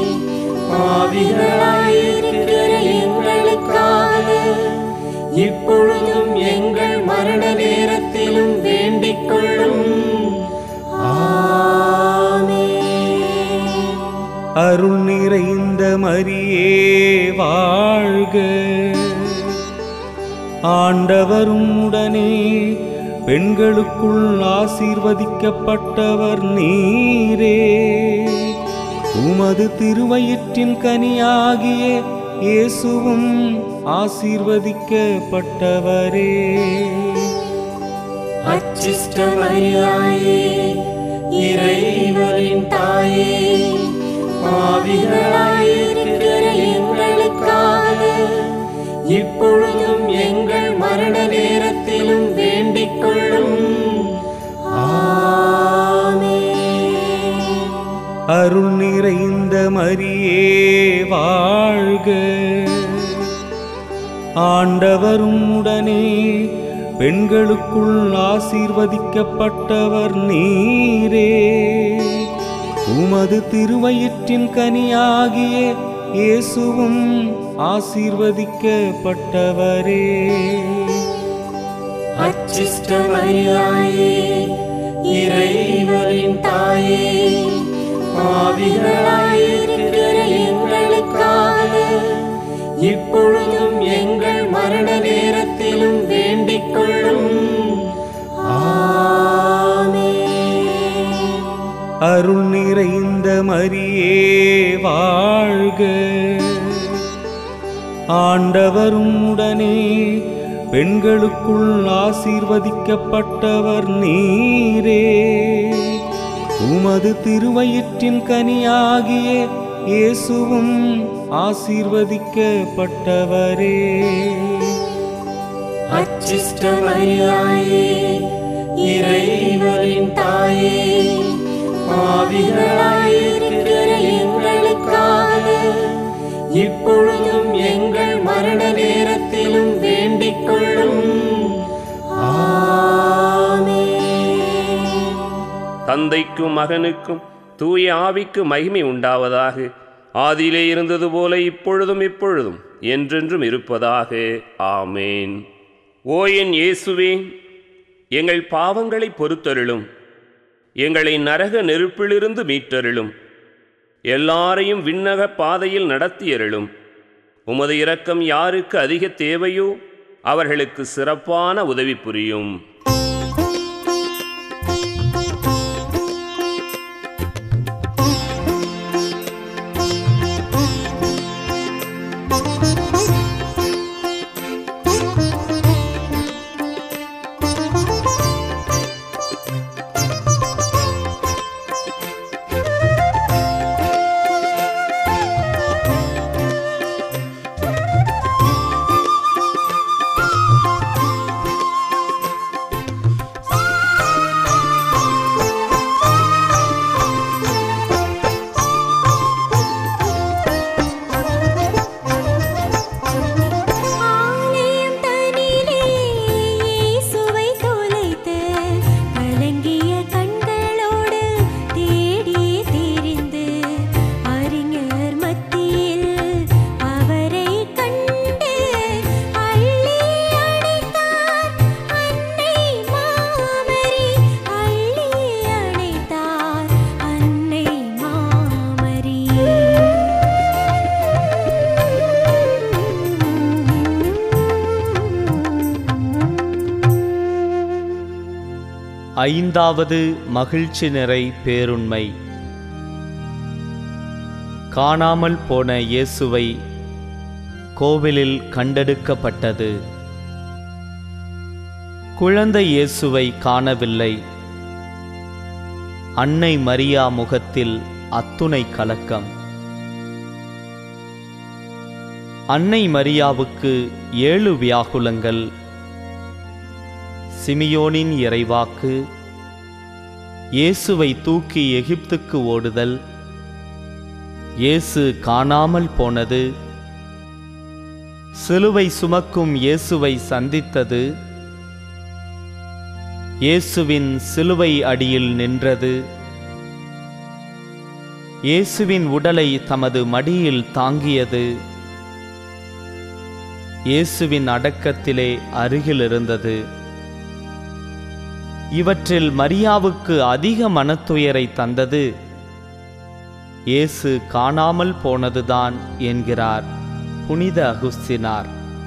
பாவிகளாயிருக்கிற எங்களுக்காக இப்பொழுதும் எங்கள் மரண நேரத்திலும் வேண்டிக் கொள்ளும் ஆமென். அருள் நிறைந்த மரியே வாழ்க ஆண்டவரும் உடனே பெண்களுக்குள் ஆசீர்வதிக்கப்பட்டவர் நீரே உமது திருவயிற்றின் கனியாகிய இயேசுவும் ஆசீர்வதிக்கப்பட்டவரே அச்சிஷ்டமரியாயே இறைவரின் தாயே பாவிகளாயிருக்கிற எங்களுக்காக இப்பொழுதும் எங்கள் மரண நேரத்திலும் வேண்டிக் கொள்ளும் ஆமென். அருள் நிறைந்த மரியே வாழ்க ஆண்டவரும் உடனே பெண்களுக்குள் ஆசீர்வதிக்கப்பட்டவர் நீரே உமது திருவயிற்றின் கனியாகிய இயேசுவும் ஆசீர்வதிக்கப்பட்டவரே அச்சிஷ்டமரியாயே இறைவரின் தாயே பாவிகளாயிருக்கிற எங்களுக்காக இப்பொழுதும் எங்கள் மரண நேரத்திலும் வேண்டிக் கொள்ளும் ஆமென். அருள் நிறைந்த மரியே வாழ்க ஆண்டவரும் உடனே பெண்களுக்குள் ஆசீர்வதிக்கப்பட்டவர் நீரே உமது திருவயிற்றின் கனியாகிய இயேசுவும் ஆசீர்வதிக்கப்பட்டவரே அச்சிஷ்டமரியாயே இறைவரின் தாயே பாவிகளாயிருக்கிற எங்களுக்காக இப்பொழுதும் எங்கள் மரண நேரத்திலும் வேண்டிக் கொள்ளும் ஆமென். தந்தைக்கும் மகனுக்கும் தூய ஆவிக்கு மகிமை உண்டாவதாக ஆதியிலே இருந்தது போல இப்பொழுதும் இப்பொழுதும் என்றென்றும் இருப்பதாக ஆமேன் ஓ என் இயேசுவே எங்கள் பாவங்களை பொறுத்தருளும் எங்களை நரக நெருப்பிலிருந்து மீட்டருளும் எல்லாரையும் விண்ணக பாதையில் நடத்தியருளும் உமது இரக்கம் யாருக்கு அதிக தேவையோ அவர்களுக்கு சிறப்பான உதவி புரியும் ஐந்தாவது மகிழ்ச்சி நிறை பேருண்மை காணாமல் போன இயேசுவை கோவிலில் கண்டெடுக்கப்பட்டது குழந்தை இயேசுவை காணவில்லை அன்னை மரியா முகத்தில் அத்துணை கலக்கம் அன்னை மரியாவுக்கு ஏழு வியாகுலங்கள் சிமியோனின் இறைவாக்கு இயேசுவை தூக்கி எகிப்துக்கு ஓடுதல் இயேசு காணாமல் போனது சிலுவை சுமக்கும் இயேசுவை சந்தித்தது இயேசுவின் சிலுவை அடியில் நின்றது இயேசுவின் உடலை தமது மடியில் தாங்கியது இயேசுவின் அடக்கத்திலே அருகில் இருந்தது இவற்றில் மரியாவுக்கு அதிக மனத்துயரை தந்தது இயேசு காணாமல் போனதுதான் என்கிறார் புனித அகுஸ்தினார்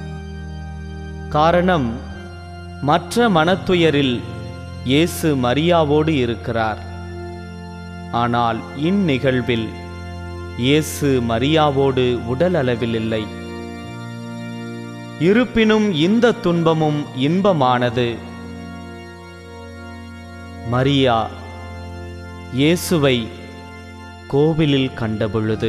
காரணம் மற்ற மனத்துயரில் இயேசு மரியாவோடு இருக்கிறார் ஆனால் இந்நிகழ்வில் இயேசு மரியாவோடு உடல் அளவில் இல்லை இருப்பினும் இந்த துன்பமும் இன்பமானது மரியா இயேசுவை கோவிலில் கண்டபொழுது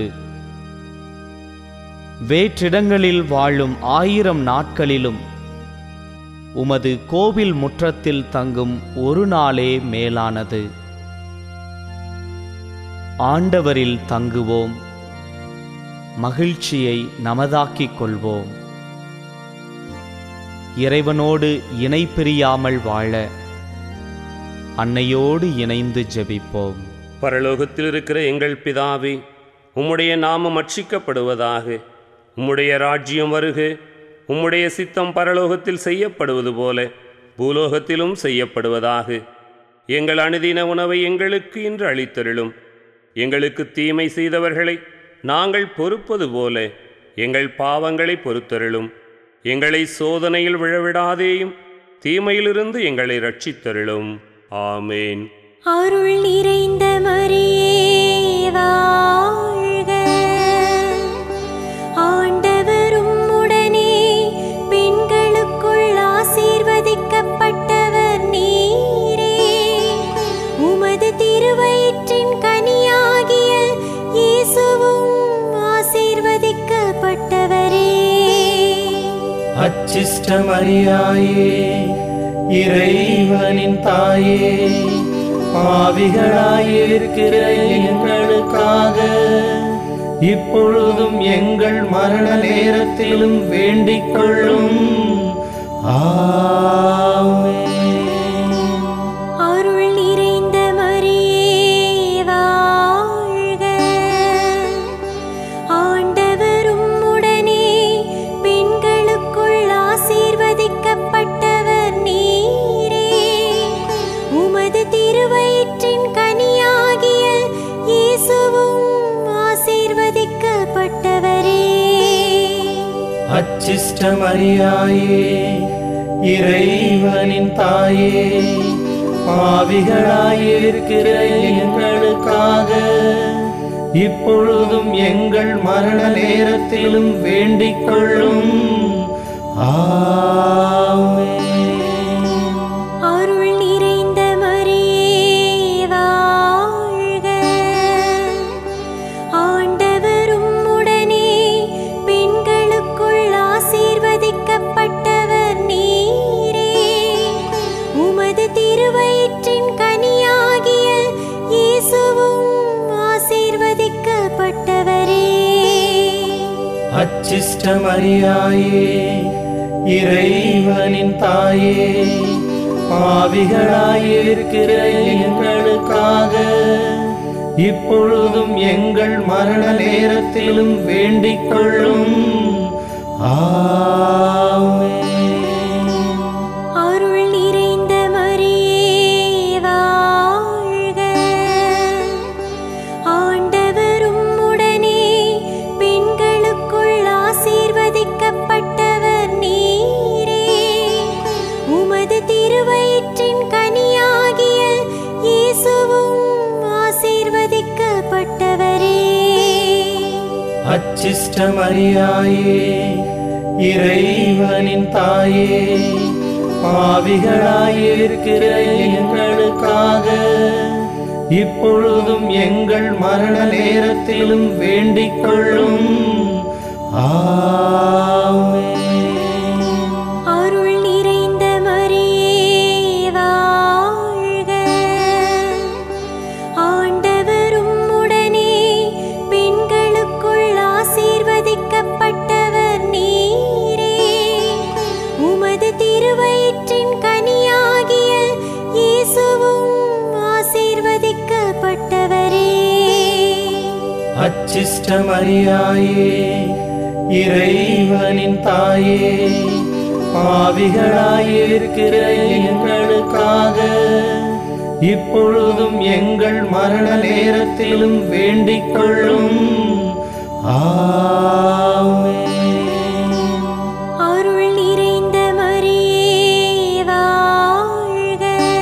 வேற்றிடங்களில் வாழும் ஆயிரம் நாட்களிலும் உமது கோவில் முற்றத்தில் தங்கும் ஒரு நாளே மேலானது ஆண்டவரில் தங்குவோம் மகிழ்ச்சியை நமதாக்கிக் கொள்வோம் இறைவனோடு இணை பிரியாமல் வாழ அன்னையோடு இணைந்து ஜெபிப்போம் பரலோகத்தில் இருக்கிற எங்கள் பிதாவே உம்முடைய நாமம் அட்சிக்கப்படுவதாக உம்முடைய ராஜ்யம் வருக உம்முடைய சித்தம் பரலோகத்தில் செய்யப்படுவது போல பூலோகத்திலும் செய்யப்படுவதாக எங்கள் அனுதின உணவை எங்களுக்கு இன்று அளித்தருளும் எங்களுக்கு தீமை செய்தவர்களை நாங்கள் பொறுப்பது போல எங்கள் பாவங்களை பொறுத்தருளும் எங்களை சோதனையில் விழவிடாதேயும் தீமையிலிருந்து எங்களை ரட்சித்தருளும் ஆமேன் அருள் நிறைந்த மரியே வாழ்க ஆண்டவரும் உடனே பெண்களுக்குள் ஆசீர்வதிக்கப்பட்டவர் நீரே உமது திருவயிற்றின் கனியாகிய இயேசுவும் ஆசீர்வதிக்கப்பட்டவரே அச்சிஷ்ட மரியாயே இறைவனின் தாயே பாவிகளாயிருக்கிற எங்களுக்காக இப்பொழுதும் எங்கள் மரண நேரத்திலும் வேண்டிக் கொள்ளும் ஆமென். அருள் நிறைந்த மரியே வாழ்க ஆண்டவரும் உடனே பெண்களுக்குள் ஆசீர்வதிக்கப்பட்டவர் நீரே உமது திருவயிற்றின் கனியாகிய இயேசுவும் ஆசீர்வதிக்கப்பட்டவரே அச்சிஷ்ட மரியாயே இறைவனின் தாயே பாவிகளாயிருக்கிற எங்களுக்காக இப்பொழுதும் எங்கள் மரண நேரத்திலும் வேண்டிக் கொள்ளும் ஆமென். அருள் நிறைந்த மரியே வாழ்க ஆண்டவரும் உடனே பெண்களுக்குள் ஆசீர்வதிக்கப்பட்டவர் நீரே உமது திருவயிற்றின் கனியாகிய இயேசுவும் ஆசீர்வதிக்கப்பட்டவரே அச்சிஷ்ட மரியாயே இறைவனின் தாயே பாவிகளாயிருக்கிற எங்களுக்காக இப்பொழுதும் எங்கள் மரண நேரத்திலும் வேண்டிக் கொள்ளும் ஆமென். அருள் நிறைந்த மரியே வாழ்க ஆண்டவரும் உடனே பெண்களுக்குள் ஆசீர்வதிக்கப்பட்டவர் நீரே உமது திருவயிற்றின் கனியாகிய வைக்கப்பட்டவரே அச்சிஷ்ட மரியாயே இறைவனின் தாயே பாவிகளாயிருக்கிற எங்களுக்காக இப்பொழுதும் எங்கள் மரண நேரத்திலும் வேண்டிக் கொள்ளும் ஆமென். அருள் நிறைந்த மரியே வாழ்க ஆண்டவரும் உடனே பெண்களுக்குள் ஆசீர்வதிக்கப்பட்டவர் நீரே உமது திருவயிற்றின் கனியாகிய இயேசுவும் ஆசீர்வதிக்கப்பட்டவரே அச்சிஷ்ட மரியாயே இறைவனின் தாயே பாவிகளாயிருக்கிற எங்களுக்காக இப்பொழுதும் எங்கள் மரண நேரத்திலும் வேண்டிக் கொள்ளும் ஆமென். அருள் நிறைந்த மரியே வாழ்க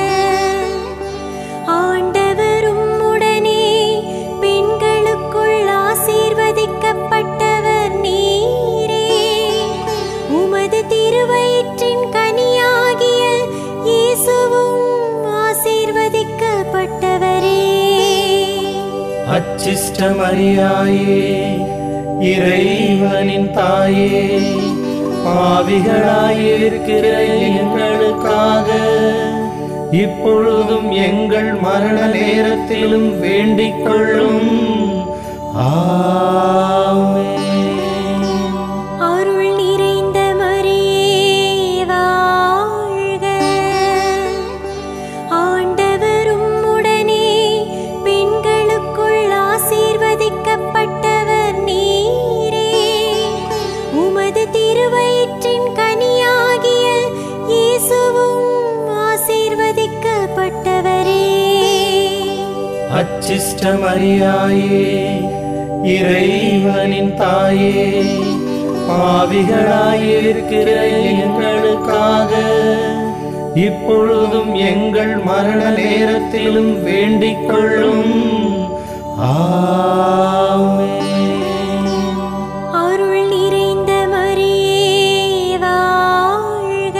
ஆண்டவரும் உடனே பெண்களுக்குள் ஆசீர்வதிக்கப்பட்டவர் நீரே உமது திருவயிற்றின் கனியாகிய இயேசுவும் ஆசீர்வதிக்கப்பட்டவரே அச்சிஷ்ட மரியாயே இறைவனின் தாயே பாவிகளாயிருக்கிற எங்களுக்காக இப்பொழுதும் எங்கள் மரண நேரத்திலும் வேண்டிக் கொள்ளும் ஆமென். அருள் நிறைந்த மரியே வாழ்க ஆண்டவரும் உடனே பெண்களுக்குள் ஆசீர்வதிக்கப்பட்டவர் நீரே உமது திருவயிற்றின் கனியாகிய இயேசுவும் ஆசீர்வதிக்கப்பட்டவரே அச்சிஷ்ட மரியாயே இறைவனின் தாயே பாவிகளாயிருக்கிற எங்களுக்காக இப்பொழுதும் எங்கள் மரண நேரத்திலும் வேண்டிக் கொள்ளும் ஆமென். அருள் நிறைந்த மரியே வாழ்க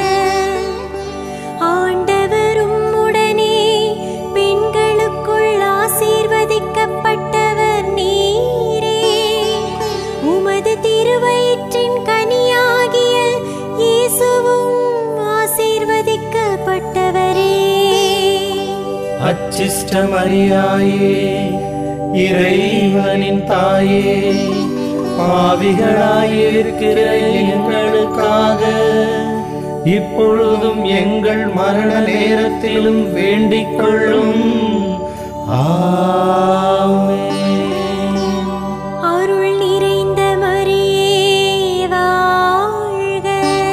ஆண்டவரும் உடனே பெண்களுக்குள் ஆசீர்வதிக்கப்பட்டவர் நீரே உமது திருவயிற்றின் கனியாகிய இயேசுவும் ஆசீர்வதிக்கப்பட்டவரே அச்சிஷ்ட மரியாயே இறைவனின் தாயே பாவிகளாயிருக்கிற எங்களுக்காக இப்பொழுதும் எங்கள் மரண நேரத்திலும் வேண்டிக் கொள்ளும் ஆமென். அருள் நிறைந்த மரியே வாழ்க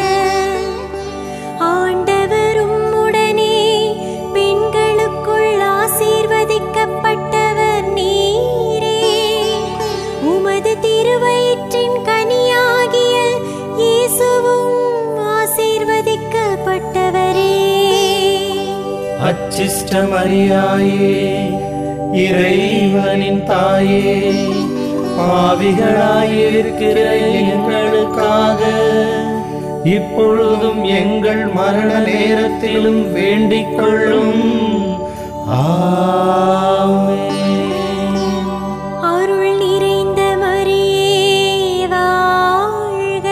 ஆண்டவரும் உடனே பெண்களுக்குள் ஆசீர்வதிக்கப்பட்டவர் நீரே உமது திருவயிற்றின் கனியாகிய இயேசுவும் ஆசீர்வதிக்கப்பட்டவரே அச்சிஷ்ட மரியாயே இறைவனின் தாயே பாவிகளாயிருக்கிற எங்களுக்காக இப்பொழுதும் எங்கள் மரண நேரத்திலும் வேண்டிக் கொள்ளும் ஆமென். அருள் நிறைந்த மரியே வாழ்க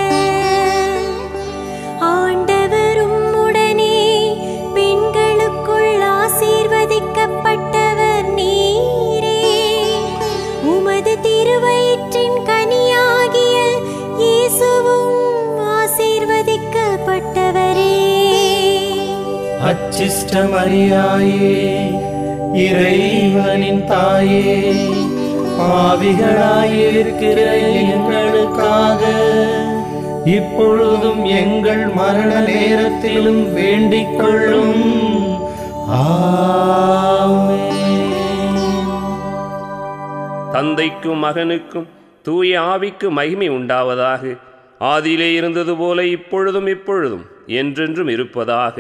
ஆண்டவரும் உடனே பெண்களுக்குள் ஆசீர்வதிக்கப்பட்டவர் நீரே உமது திருவயிற்றின் கனியாகிய இயேசுவும் ஆசீர்வதிக்கப்பட்டவரே அச்சிஷ்ட மரியாயே இறைவனின் தாயே பாவிகளாயிருக்கிற எங்களுக்காக இப்பொழுதும் எங்கள் மரண நேரத்திலும் வேண்டிக் கொள்ளும் ஆமென். தந்தைக்கும் மகனுக்கும் தூய ஆவிக்கு மகிமை உண்டாவதாக ஆதியிலே இருந்தது போல இப்பொழுதும் இப்பொழுதும் என்றென்றும் இருப்பதாக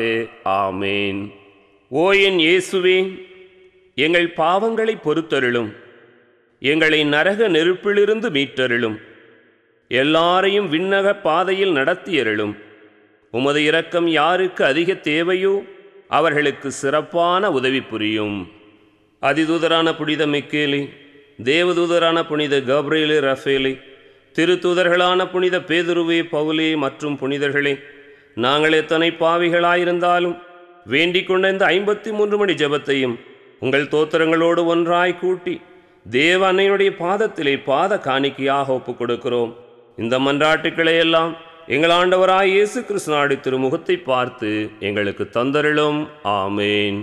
ஆமேன் ஓ என் இயேசுவே எங்கள் பாவங்களை பொறுத்தருளும் எங்களை நரக நெருப்பிலிருந்து மீட்டருளும் எல்லாரையும் விண்ணக பாதையில் நடத்தியருளும் உமது இரக்கம் யாருக்கு அதிக தேவையோ அவர்களுக்கு சிறப்பான உதவி புரியும் அதிதூதரான புனித மிக்கேலி தேவதூதரான புனித கப்ரேலு ரஃபேலி திருத்தூதர்களான புனித பேதுருவே பவுலே மற்றும் புனிதர்களே நாங்கள் எத்தனை பாவிகளாயிருந்தாலும் வேண்டிக் கொண்ட இந்த ஐம்பத்தி மூன்று மணி ஜெபத்தையும் உங்கள் தோத்திரங்களோடு ஒன்றாய் கூட்டி தேவ அன்னையுடைய பாதத்திலே பாத காணிக்கையாக ஒப்புக் கொடுக்கிறோம் இந்த மன்றாட்டுக்களை எல்லாம் எங்கள் ஆண்டவராய் இயேசு கிறிஸ்துநாடு திருமுகத்தை பார்த்து எங்களுக்கு தந்தருளும் ஆமேன்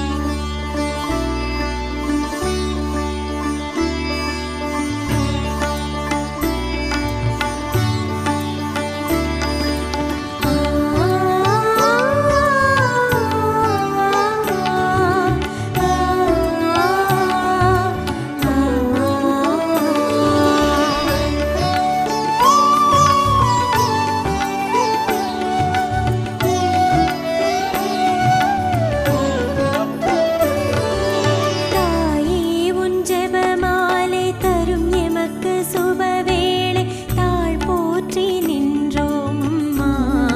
தாயே உன் ஜெபமாலை தரும் எமக்கு சுபவேளை தாழ் போற்றி நின்றோம் அம்மா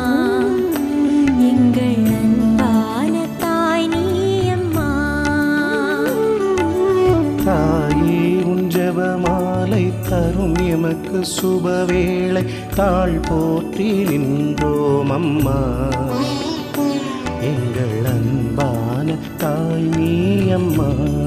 எங்கள் அன்பான தாய் நீ அம்மா தாயே உன் ஜெபமாலை தரும் எமக்கு சுபவேளை தாழ் போற்றி நின்றோம் அம்மா எங்கள் அன்பான தாய் நீ அம்மா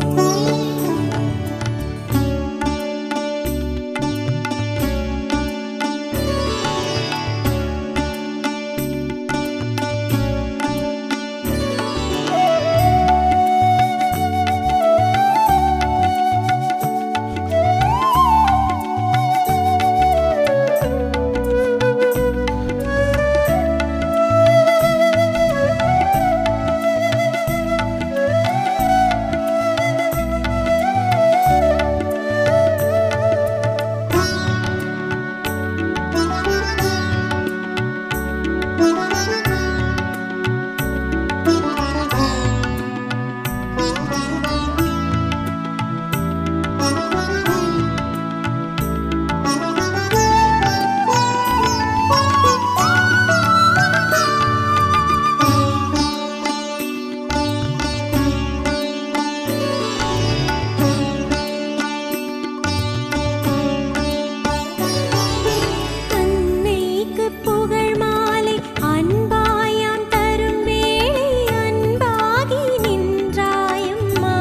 அன்னைக்கு புகழ் மாலை அன்பாயாம் தரும் வேளை அன்பாகி நின்றாயம்மா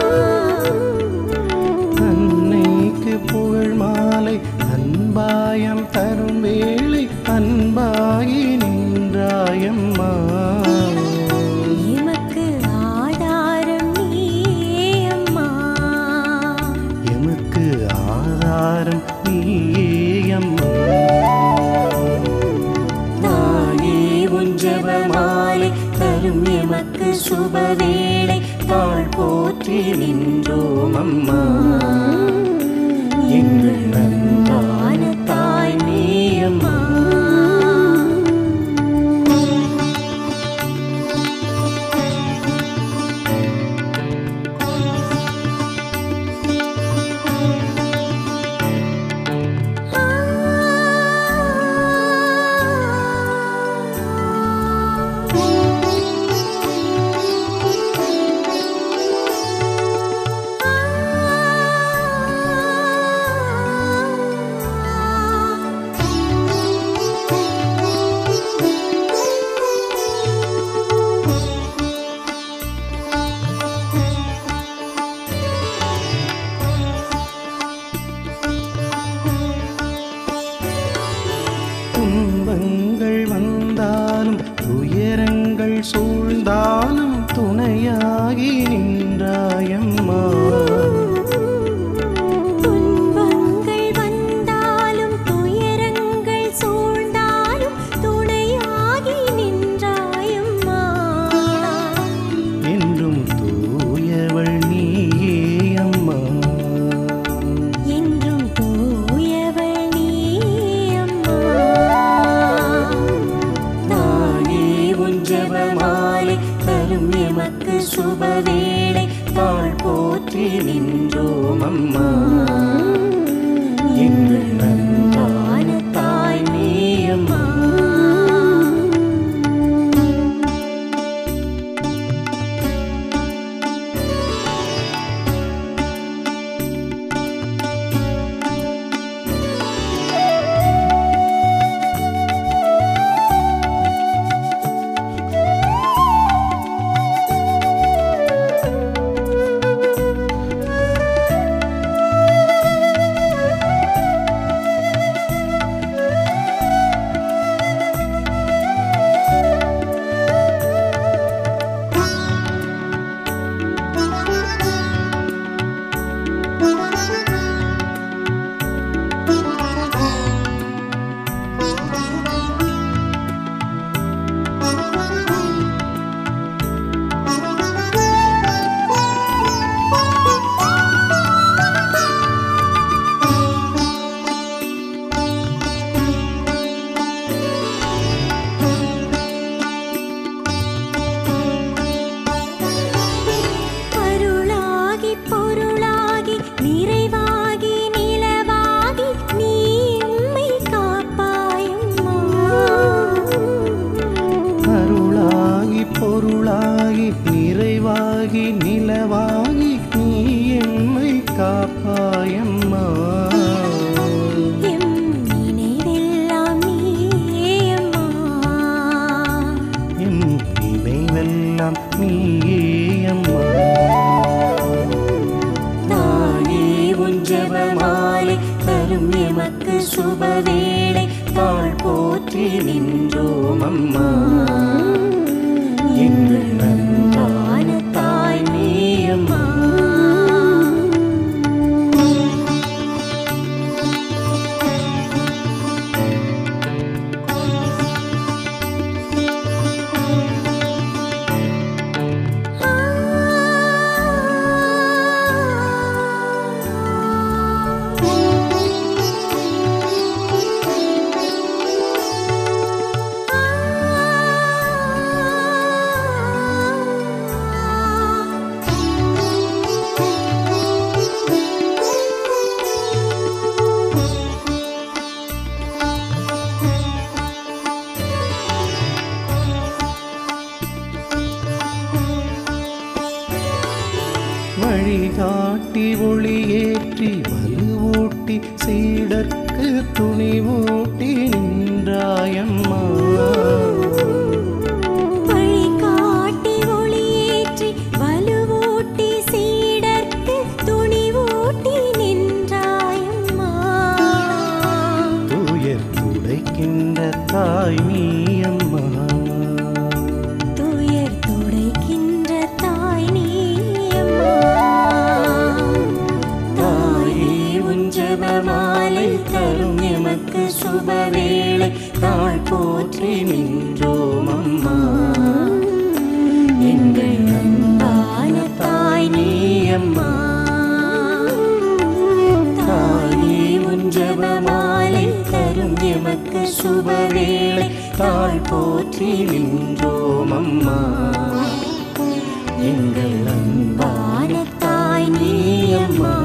அன்னைக்கு புகழ் மாலை அன்பாயம் தரும் வேளை அன்பாகி நின்றாயம்மா எமக்கு ஆதாரம் நீயே அம்மா எமக்கு ஆதாரம் நீயம்மா தாயே உன் ஜெபமாலை தரும் எமக்கு சுபவேளை தாழ் போற்றி நின்றோம் அம்மா எங்கள் அன்பான தாய் நீ அம்மா துன்பங்கள் வந்தாலும் துயரங்கள் சூழ்ந்தாலும் துணையாகி நின்றாயம்மா துன்பங்கள் வந்தாலும் துயரங்கள் சூழ்ந்தாலும் துணையாகி நின்றாயம்மா என்றும் தூயவள் நீயே அம்மா என்றும் தூயவள் நீ அம்மா தாயே உன் ஜெபமாலை தரும் எமக்கு சுபவேளை தாழ் போற்றி நின்றோம் அம்மா அருளாகி பொருளாகி நிறைவாகி நிலவாகி நீ எம்மை காப்பாயம்மா அருளாகி பொருளாகி நிறைவாகி நிலவாகி நீ எம்மை காப்பாயம்மா எம் நினைவெல்லாம் நீயேயம்மா எம் நினைவெல்லாம் நீயே அம்மா தாயே உன் ஜெபமாலை தரும் எமக்கு சுபவேளை தாழ் போற்றி நின்றோம் அம்மா எங்கள் அன்பான தாய் நீயம்மா வழிகாட்டி ஒளியேற்றி வலுவூட்டி சீடர்க்கு துணிவூட்டி நின்றாயம்மா வழிகாட்டி ஒளியேற்றி வலுவூட்டி சீடர்க்கு துணிவூட்டி நின்றாயம்மா துயர் துடைக்கின்ற தாய் நீ அம்மா துயர் துடைக்கின்ற தாய் நீயம்மா தாயே உன் ஜெபமாலை தரும் எமக்கு சுபவேளை தாழ் போற்றி நின்றோம் அம்மா எங்கள் அன்பான தாய் நீயம்மா தாயே உன் ஜெபமாலை தரும் எமக்கு சுபவேளை தாழ் போற்றி நின்றோம் அம்மா எங்கள் அன்பான தாய் நீயம்மா